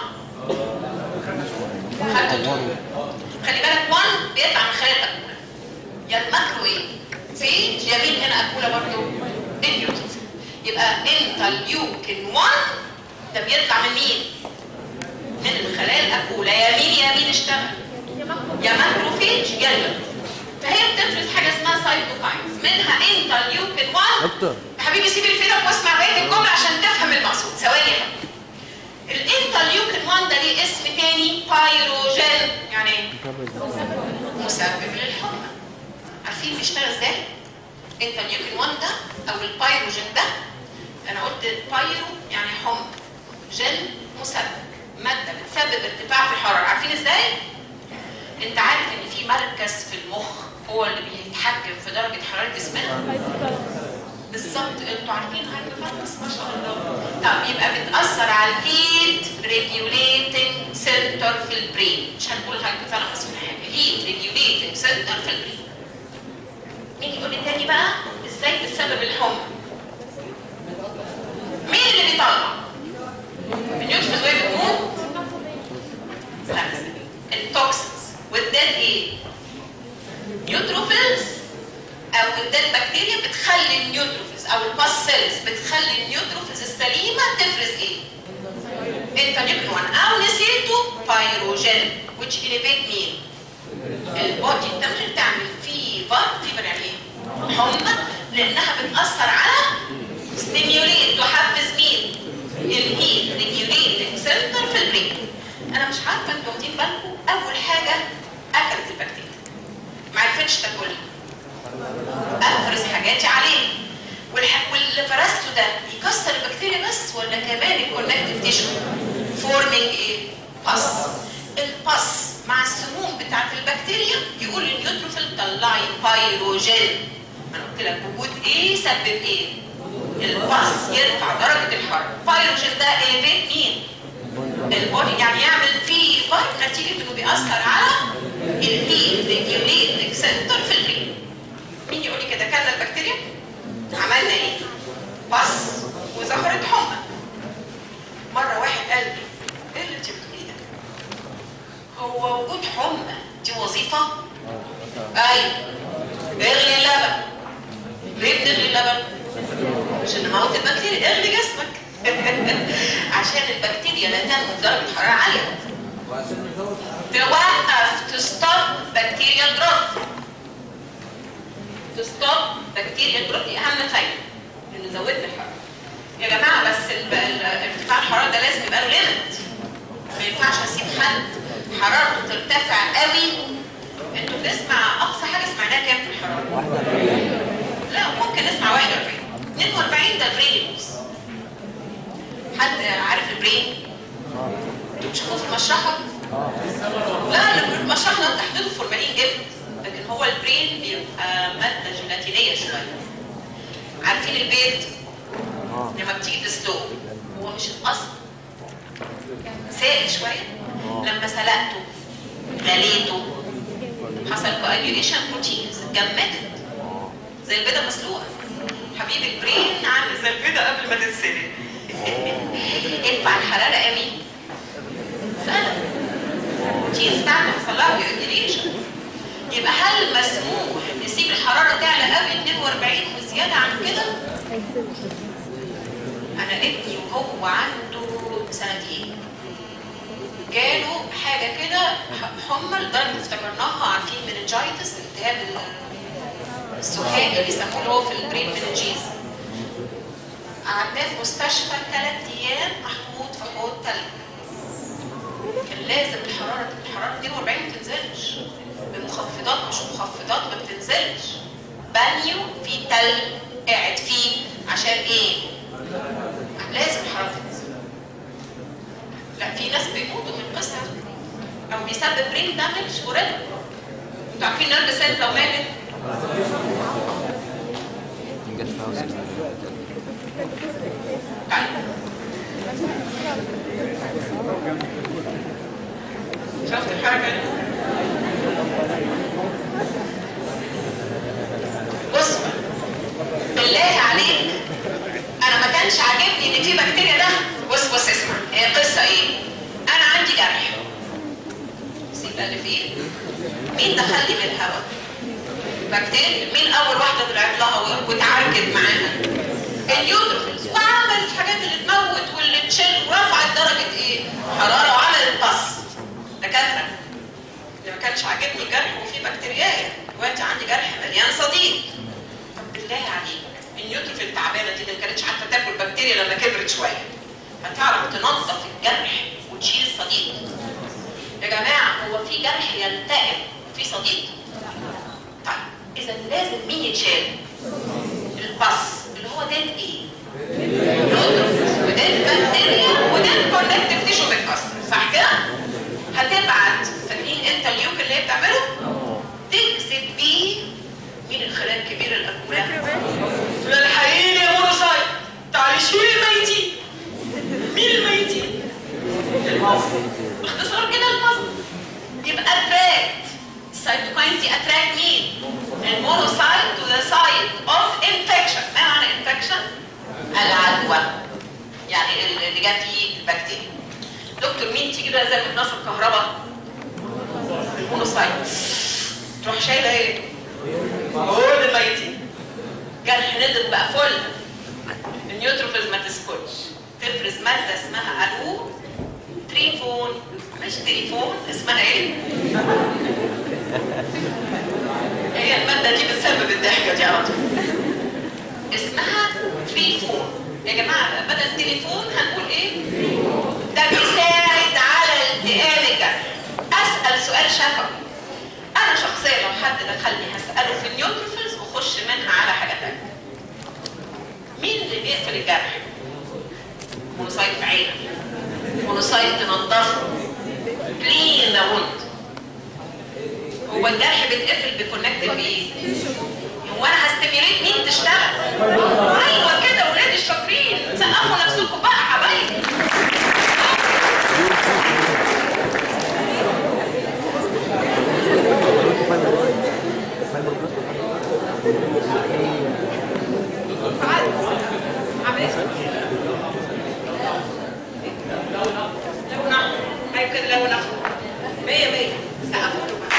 خدته خلي بالك 1 بيطلع من خلال الاكوله يا الماكرو ايه؟ في هي مين هنا اكوله برضه النيوتروفيل يبقى انترليوكين 1 ده بيطلع من مين من الخلايا الاكوله يا مين يا مين اشتغل يا ماكروفيج يا الليمف فهي بتفرز حاجه اسمها سايتوكاينز منها انترليوكين 1 دكتور حبيبي سيب الفيلم واسمع بقيه الجمله عشان تفهم المقصود ثواني يا حبيبي. الانترليوكين 1 ده ليه اسم تاني بايروجين يعني ايه؟ مسبب للحمى عارفين بيشتغل ازاي؟ انترليوكين 1 ده او البايروجين ده انا قلت بايرو يعني حمى جين مسبب ماده بتسبب ارتفاع في الحراره عارفين ازاي؟ انت عارف ان في مركز في المخ هو اللي بيتحكم في درجه حراره جسمنا؟ بالظبط انتوا عارفين هايبوثالاموس ما شاء الله طب يبقى بتاثر على الهيت ريجوليتنج سنتر في البرين مش هنقول هايبوثالاموس ولا حاجه هيت ريجوليتنج سنتر في البرين مين يقول لي تاني بقى ازاي بتسبب الحمى مين اللي بيطلع النيوترونز وهي بتموت استنى التوكسينز والديد ايه نيوتروفيلز او الديد بكتيريا بتخلي النيوتروفيلز او الباس سيلز بتخلي النيوتروفيلز السليمه تفرز ايه انترليوكين 1 او نسيته بايروجين which elevate مين البودي التمرين تعمل فيفر فيفر يعني ايه حمى لانها بتاثر على ستيميوليت تحفز مين الهيت ريجوليتنج سنتر في البرين انا مش عارفه انتوا واخدين بالكم اول حاجه اكلت البكتيريا ما عرفتش تاكلها افرز حاجاتي عليه والح... واللي فرزته ده يكسر البكتيريا بس ولا كمان الكونكتيف تيشو فورمينج ايه باس الباس مع السموم بتاعت البكتيريا يقول للنيوتروفيل طلعي بايروجين انا قلت لك وجود ايه سبب ايه الباس يرفع درجه الحراره بايروجين ده اليفيت مين البودي يعني يعمل فيه فرق نتيجه انه بيأثر على الهيت ريجوليتنج سنتر في البرين مين يقول لي كده كلنا البكتيريا عملنا ايه بس وظهرت حمى مره واحد قال لي ايه اللي انت بتقوليه ده هو وجود حمى دي وظيفه ايوه اغلي اللبن ليه بنغلي اللبن عشان نموت البكتيريا اغلي جسمك عشان البكتيريا لا تنمو بدرجه حراره عاليه توقف تستوب بكتيريا جروث تستوب بكتيريا جروث دي اهم حاجه لان زودنا الحراره يا جماعه بس ال- ال- ارتفاع الحراره ده لازم يبقى له ليميت ما ينفعش اسيب حد حرارته ترتفع قوي انتوا بنسمع اقصى حاجه سمعناها كام في الحراره؟ لا ممكن نسمع 41 42 ده الرينجز حد عارف البرين؟ انتوا بتشوفوه في المشرحه؟ لا اللي في المشرحه ده تحديده فورمالين جدا لكن هو البرين بيبقى ماده جيلاتينيه شويه عارفين البيض لما بتيجي تسلقه هو مش الاصل سائل شويه لما سلقته غليته حصل كواجيوليشن بروتينز اتجمدت زي البيضه المسلوقه حبيبي البرين عامل زي البيضه قبل ما تتسلق ادفع الحراره قوي سلق البروتينز بتاعته حصل لها كواجيوليشن يبقى هل مسموح نسيب الحراره تعلى قوي 42 وزياده عن كده؟ انا ابني وهو عنده سنتين جاله حاجه كده ح- حمى لدرجه افتكرناها عارفين مننجايتس التهاب ال- السكان اللي يسموه اللي هو في البرين مننجيز قعدناه في مستشفى ثلاث ايام محطوط في حوض تلج كان لازم الحراره الحراره 42 ما تنزلش بمخفضات مش مخفضات ما بتنزلش بانيو في تلج قاعد فيه عشان ايه؟ لازم الحراره تنزل لا في ناس بيموتوا من القصه دي. او بيسبب برين دامج ورد انتوا عارفين نيرف سيلز لو ماتت جت في هاوس طيب شفت الحركه دي؟ بص بالله عليك انا ما كانش عاجبني ان في بكتيريا ده بص بص اسمع هي القصه ايه انا عندي جرح سيب اللي فيه مين دخل لي بالهواء بكتيريا مين اول واحده طلعت لها و- وتعاركت معاها اليوتروفيلز وعملت الحاجات اللي تموت واللي تشيل ورفعت درجه ايه حراره وعملت قص دكاتره اللي ما كانش عاجبني الجرح وفيه بكتيريايا دلوقتي عندي جرح مليان صديد طب بالله عليك النيوتروفيل التعبانه دي اللي ما كانتش عارفه تاكل بكتيريا لما كبرت شويه هتعرف تنظف الجرح وتشيل الصديد يا جماعه هو في جرح يلتئم في صديد طيب اذا لازم مين يتشال البص اللي هو ديد ايه النيوتروفيلز وديد بكتيريا وديد كونكتيف تيشو بيتكسر صح كده هتبعت فاكرين انت اليوك اللي هي بتعمله تجذب بيه مين الخلايا الكبيره الاكولاء الحقيقي يا مونوسايت تعالي شيل الميتين مين الميتين المصل باختصار كده المصل يبقى اتراكت السيتوكاينز دي اتراكت مين المونوسايت تو ذا سايت اوف انفكشن ما معنى انفكشن العدوى يعني اللي جت فيه البكتيريا دكتور مين تيجي بقى زي مقناص الكهرباء المونوسايت تروح شايله ايه كل الميتين جرح ندب بقى فل النيوتروفيلز ما تسكتش تفرز ماده اسمها الو تريفون مش تليفون اسمها ايه هي الماده دي بتسبب الضحكه دي على طول اسمها تريفون يا جماعه بدل تليفون هنقول ايه ده بيساعد على التئام الجرح اسال سؤال شفوي انا شخصيا لو حد دخلني هساله في النيوتروفيلز واخش منها على حاجه ثانيه مين اللي بيقفل الجرح مونوسايت في عينك مونوسايت تنضفه كلين ذا ووند هو الجرح بيتقفل بكونكتيف بايه هو انا هستميليت مين تشتغل ايوه كده ولاد الشاطرين سقفوا نفسكم بقى حبايبي تعالى عامل ايه؟ لو نحن ايوه كده لو نحن مية مية سقفوا له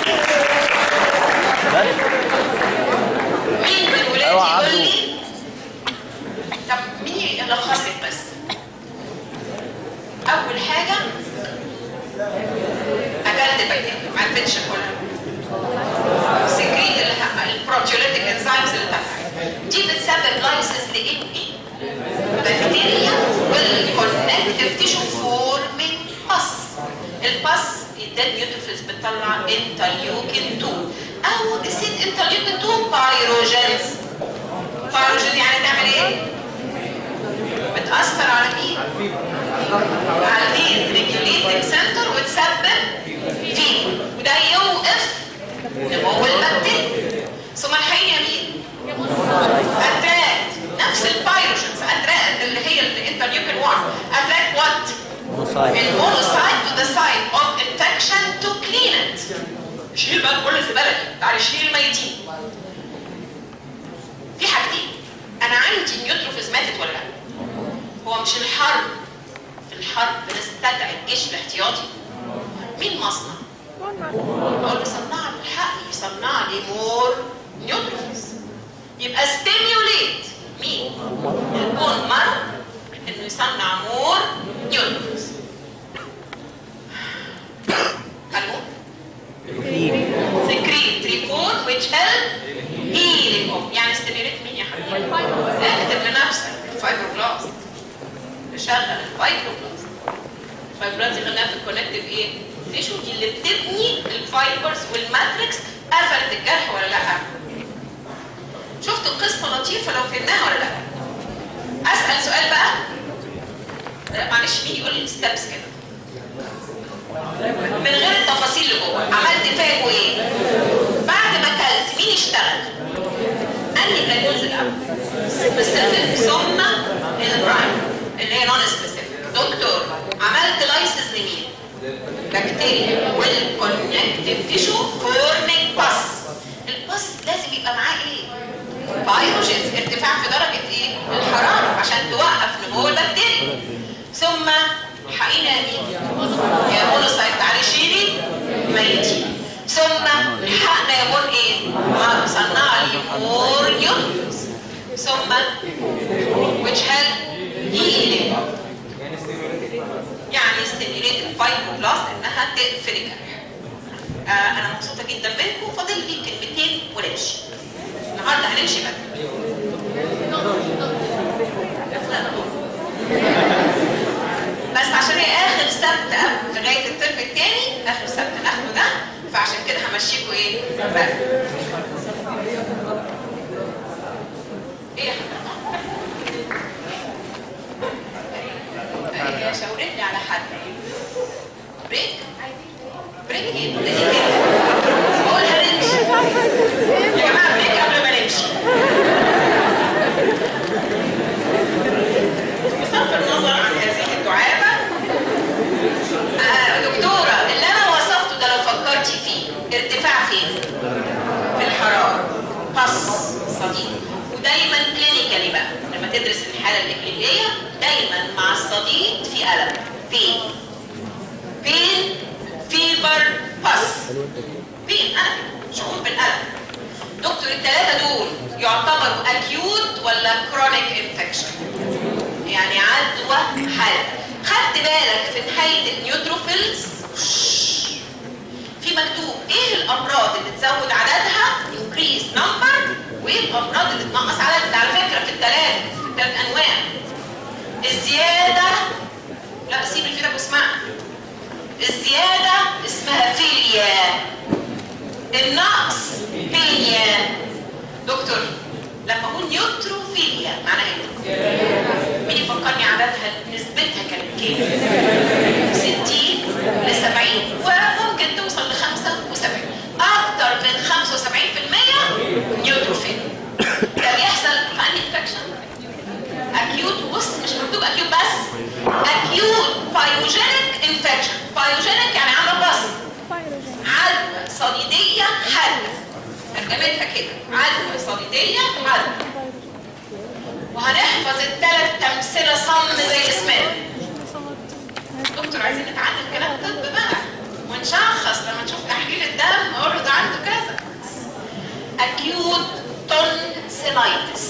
بقى مين من ولادي أيوة يقول عبده. لي طب مين يلخص لك بس اول حاجه اكلت بكتيريا ما عرفتش اكلها سكريت اللي ه- البروتيوليتيك انزيمز اللي تحت دي بتسبب لايسيس لايه بكتيريا والكونكتيف تيشو فورمينج باس الباس الديد نيوتروفيلز بتطلع انترليوكين 2 او نسيت انترليوكين 2 بايروجينز بايروجين يعني تعمل ايه؟ بتأثر على مين؟ على الفين ريجوليتنج سنتر وتسبب فين وده يوقف نمو البكتيريا ثم الحقيقة يا مين؟ اتراكت نفس البايروجينز اتراكت اللي هي الانترليوكين 1 اتراكت وات؟ المونوسايت to the site of infection to clean it شيل بقى كل الزباله دي تعالي شيل الميتين في حاجتين انا عندي النيوتروفيز ماتت ولا لا هو مش الحرب في الحرب بنستدعي الجيش الاحتياطي مين مصنع اقول له صنع لي الحق يصنع لي مور نيوتروفيز يبقى ستيميوليت مين البون مارو انه يصنع مور نيوتروفيز الو سكريت تريفون which help healing of يعني ستيميوليت مين يا حبيبي؟ اكتب لنفسك الفايبروبلاست تشغل الفايبروبلاست الفايبروبلاست دي خليها في الكونكتيف ايه؟ تيشو دي اللي بتبني الفايبرز والماتريكس قفلت الجرح ولا لا؟ شفتوا قصة لطيفة لو فهمناها ولا لا؟ أسأل سؤال بقى لا، معلش مين يقول لي ستيبس كده من غير التفاصيل اللي جوه عملت فاجو ايه؟ بعد ما اكلت مين اشتغل؟ انهي كان الجزء الاول؟ سبيسيفيك ثم البرايم اللي هي نون سبيسيفيك دكتور عملت لايسز لمين؟ بكتيريا والكونكتيف تيشو فورمينج باس الباس لازم يبقى معاه ايه؟ بايروجينز ارتفاع في درجه ايه؟ الحراره عشان توقف نمو البكتيريا ثم حقينا مين؟ يا مونوسايت تعالي شيلي ميتين ثم لحقنا يا مون ايه؟ مارس more nutrients ثم which help healing يعني stimulate الفايبروبلاست انها تقفل الجرح آه انا مبسوطه جدا منكم فاضل لي كلمتين ونمشي النهارده هنمشي بدري بس عشان هي اخر سبت أو لغايه الترم الثاني اخر سبت ناخده ده فعشان كده همشيكوا ايه بدري ايه يا حضرتك؟ هي شاورتني على حد بريك بريك ايه؟ ده ايه كده؟ بقول هنمشي يا جماعه بريك قبل ما نمشي بصرف النظر عن هذه الدعابه آه دكتوره اللي انا وصفته ده لو فكرتي فيه ارتفاع فين؟ في الحراره بص صديق ودايما كلينيكالي بقى لما تدرس الحاله الاكلينيكيه دايما مع الصديد في الم بين بين فيبر بس بين الم شعور بالالم دكتور الثلاثه دول يعتبروا اكيوت ولا كرونيك انفكشن يعني عدوى حاله خدت بالك في نهايه النيوتروفيلز في مكتوب ايه الامراض اللي تزود عددها increase number وايه الامراض اللي تنقص عددها على فكره في الثلاث في الثلاث انواع الزياده لا سيب الفيديو واسمعها الزياده اسمها فيليا النقص بينيا دكتور لما اقول نيوتروفيليا معناها ايه؟ مين يفكرني عددها نسبتها كانت كام؟ 60 ل 70 وممكن توصل ل 75 اكتر من 75% نيوتروفيل ده بيحصل في انهي انفكشن؟ اكيوت بص مش مكتوب اكيوت بس اكيوت بايوجينيك انفكشن بايوجينيك يعني عامله بص عدوى صديديه حاده ترجمتها كده عدوى صديديه حاده وهنحفظ الثلاث تمثله صم زي اسمنا دكتور عايزين نتعلم كلام طب بقى ونشخص لما نشوف تحليل الدم نقول له ده عنده كذا اكيوت تونسيلايتس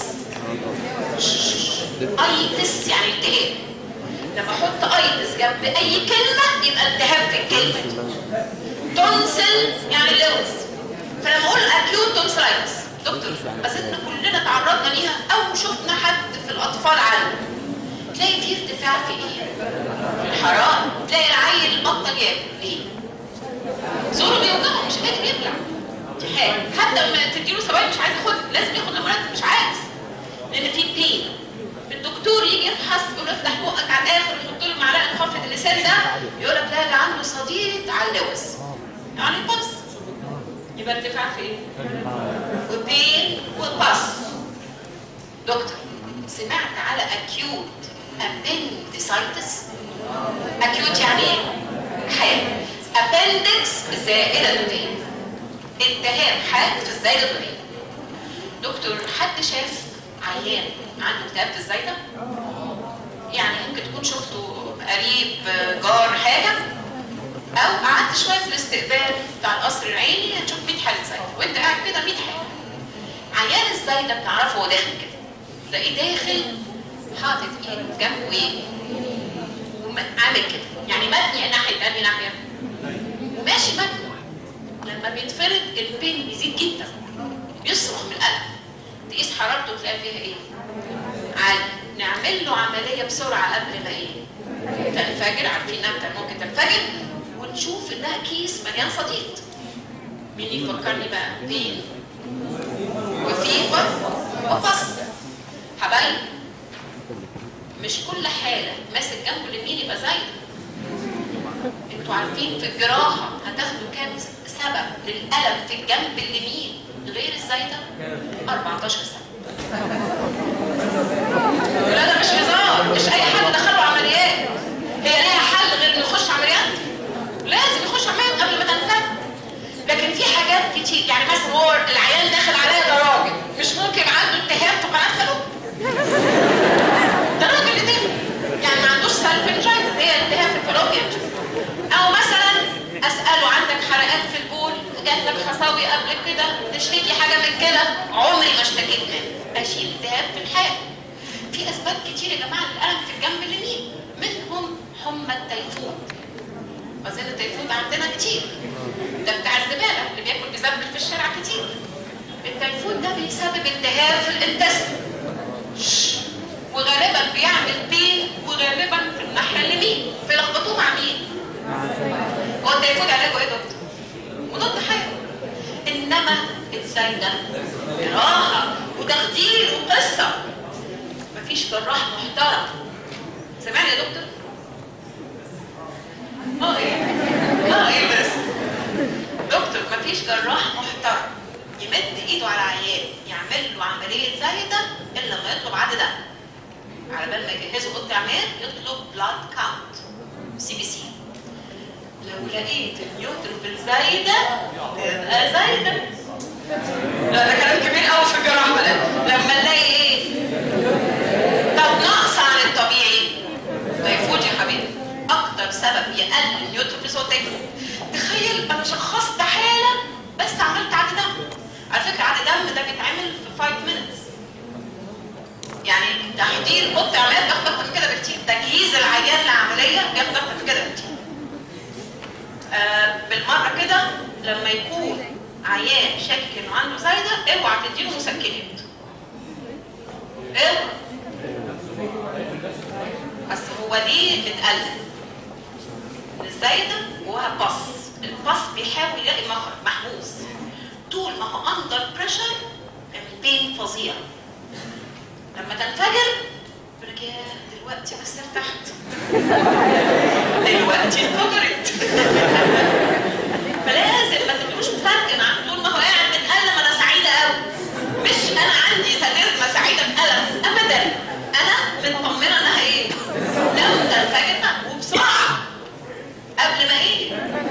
ايتس يعني التهاب لما احط ايتس جنب اي كلمه يبقى التهاب في الكلمه دي تونسل يعني لوز فلما اقول اكيوت تونسيلايتس دكتور اظن كلنا تعرضنا ليها او شفنا حد في الاطفال عنده تلاقي فيه ارتفاع في ايه؟ في الحراره تلاقي العيل بطل ياكل ليه؟ زوره بيوجعه مش قادر يبلع دي حاجه حتى لما تديله سوائل مش عايز ياخد لازم ياخد لمرات مش عايز لان في بين الدكتور يجي يفحص يقول له افتح بقك على الاخر يحط له معلقه خفه اللسان ده يقول لك ده ده عنده صديد على اللوز يعني بص يبقى ارتفاع في ايه؟ وبين وبص دكتور سمعت على اكيوت appendicitis اكيوت يعني ايه؟ حاد appendix الزائده الدوديه التهاب حاد في الزايده الدوديه دكتور حد شاف عيان عنده التهاب في الزايده؟ يعني ممكن تكون شفته قريب جار حاجه او قعدت شويه في الاستقبال بتاع القصر العيني هتشوف 100 حاله زايده وانت قاعد كده 100 حاله عيان الزايده بتعرفه هو داخل كده تلاقيه داخل حاطط ايده جنبه ايه وعامل كده يعني متني ناحيه انهي ناحيه وماشي متني لما بيتفرد البين بيزيد جدا بيصرخ من القلب تقيس حرارته تلاقي فيها ايه عالي نعمل له عمليه بسرعه قبل ما ايه تنفجر عارفين انها ممكن تنفجر ونشوف انها كيس مليان صديد مين يفكرني بقى بين وفيبر وفص حبايبي مش كل حاله ماسك جنبه اليمين يبقى زايد انتوا عارفين في الجراحه هتاخدوا كام سبب للالم في الجنب اليمين غير الزايده 14 سنه لا ده مش هزار مش اي حد دخله عمليات هي ليها حل غير انه يخش عمليات لازم يخش عمليات قبل ما تنفذ لكن في حاجات كتير يعني مثلا هو العيان داخل عليا ده راجل مش ممكن عنده التهاب في قناه خلوه ده راجل اللي داخل يعني ما عندوش سالفنجايتس هي التهاب في الفالوبيا او مثلا اساله عندك حرقات في البول جات قال لك حصاوي قبل كده تشتكي حاجه من الكلى عمري ما اشتكيت منه اشيل التهاب في الحال في اسباب كتير يا جماعه للالم في الجنب اليمين منهم حمى التيفود اظن التيفود عندنا كتير ده بتاع الزباله اللي بياكل بيزبل في الشارع كتير التيفود ده بيسبب التهاب في الانتستين وغالبا بيعمل بين وغالبا في الناحيه اليمين فيلخبطوه مع مين؟ هو التيفود علاجه ايه يا دكتور؟ مضاد حيوي انما الزايده جراحه وتخدير وقصه مفيش جراح محترم سمعني يا دكتور؟ اه ايه؟ اه ايه بس؟ دكتور مفيش جراح محترم يمد ايده على عيان يعمل له عمليه زايده الا لما يطلب عدد دم على بال ما يجهزوا اوضه عماد يطلب بلاد كاونت سي بي سي لو لقيت النيوتروفيل زايده تبقى زايده لا ده كلام كبير قوي في الجراحه بقى لما نلاقي ايه طب نقص عن الطبيعي تيفود يا حبيبي اكتر سبب يقلل النيوتروفيل هو التيفود تخيل انا شخصت حاله بس عملت عدد دم على فكره عدد دم ده بيتعمل في 5 minutes يعني تحضير اوضه عمليات بياخد اكتر من كده بكتير تجهيز العيان لعمليه بياخد اكتر من كده بكتير آه بالمره كده لما يكون عيان شاكك انه عنده زايده اوعى تديله مسكنات اوعى بس هو ليه بتقلل الزايده جواها باص الباص بيحاول يلاقي مخرج محبوس طول ما هو اندر بريشر البين فظيع لما تنفجر يقول لك يا دلوقتي بس ارتحت دلوقتي انفجرت فلازم ما تبقوش مفرجن عن طول ما هو قاعد متألم انا سعيده قوي مش انا عندي سادزمه سعيده بألم ابدا انا مطمنه انها ايه لو تنفجر وبسرعه قبل ما ايه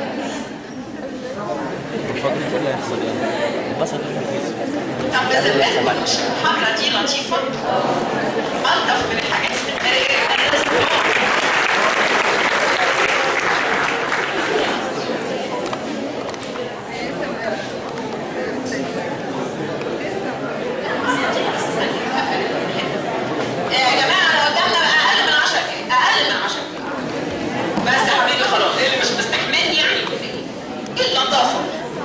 الفترة دي اللي هيحصل يعني بس طب بذمتكم مش المحاضرة دي لطيفة؟ ألطف من الحاجات اللي أنا لازم يا جماعة أنا قدامنا بقى أقل من 10 دقايق أقل من 10 دقايق بس يا حبيبي خلاص اللي مش مستحملني يعني إيه اللطافة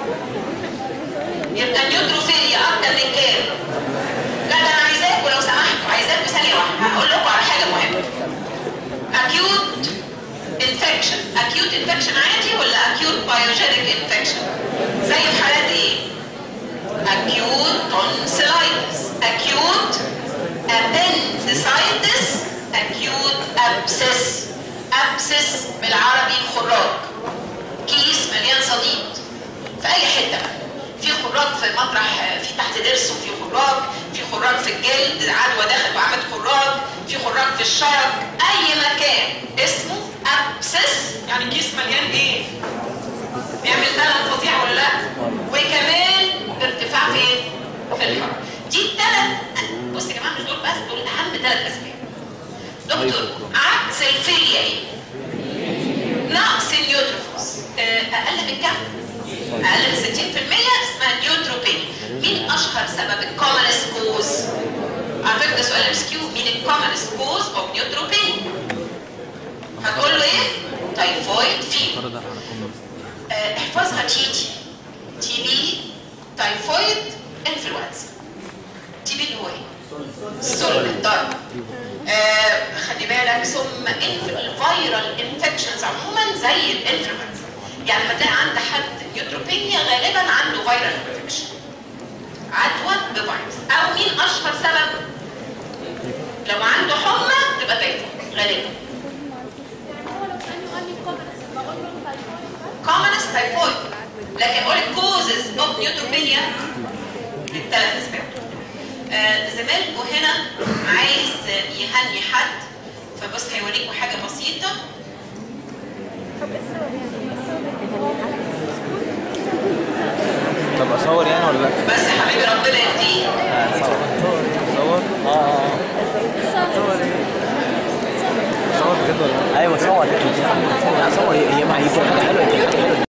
يبقى النيوتروفيليا اكتر من كام؟ لا ده انا عايزاكم لو سمحتوا عايزاكم ثانيه واحده هقول لكم على حاجه مهمه. acute infection acute infection عادي ولا acute biogenic infection؟ زي في حالات ايه؟ acute tonsillitis acute appendicitis acute abscess abscess بالعربي خراج كيس مليان صديد في اي حته بقى في خراج في مطرح في تحت ضرس وفي خراج في خراج في الجلد عدوى دخل وعملت خراج في خراج في الشرج اي مكان اسمه ابسس يعني كيس مليان ايه بيعمل الم فظيع ولا لا وكمان ارتفاع فين في الحراره دي الثلاث بص يا جماعه مش دول بس دول اهم ثلاث اسباب دكتور عكس الفيليا ايه نقص النيوتروفوس اقل من كام اقل من 60% اسمها نيوتروبينيا مين اشهر سبب الكومنس كوز على فكره ده سؤال ام كيو مين الكومنس كوز اوف نيوتروبينيا هتقول له ايه تايفويد فيبر فرضا على كم آه، احفظها تي تي تي بي تايفويد انفلونزا تي بي اللي هو ايه السل الضرب آه خلي بالك ثم الفيرال انفكشنز عموما زي الانفلونزا يعني لما تلاقي عند حد نيوتروبينيا غالبا عنده فيرال انفكشن عدوى بفيروس او مين اشهر سبب لو عنده حمى تبقى تايفويد غالبا كومنس تايفويد لكن اقول كوزز اوف نيوتروبينيا الثلاث اسباب آه، زميلكم هنا عايز يهني حد فبص هيوريكم حاجه بسيطه طب اصور يعني ولا لا؟ بس يا حبيبي ربنا يهديك اصور اصور اه اه صور بجد ولا لا؟ ايوه صور صور هي معيبه حاجه حلوه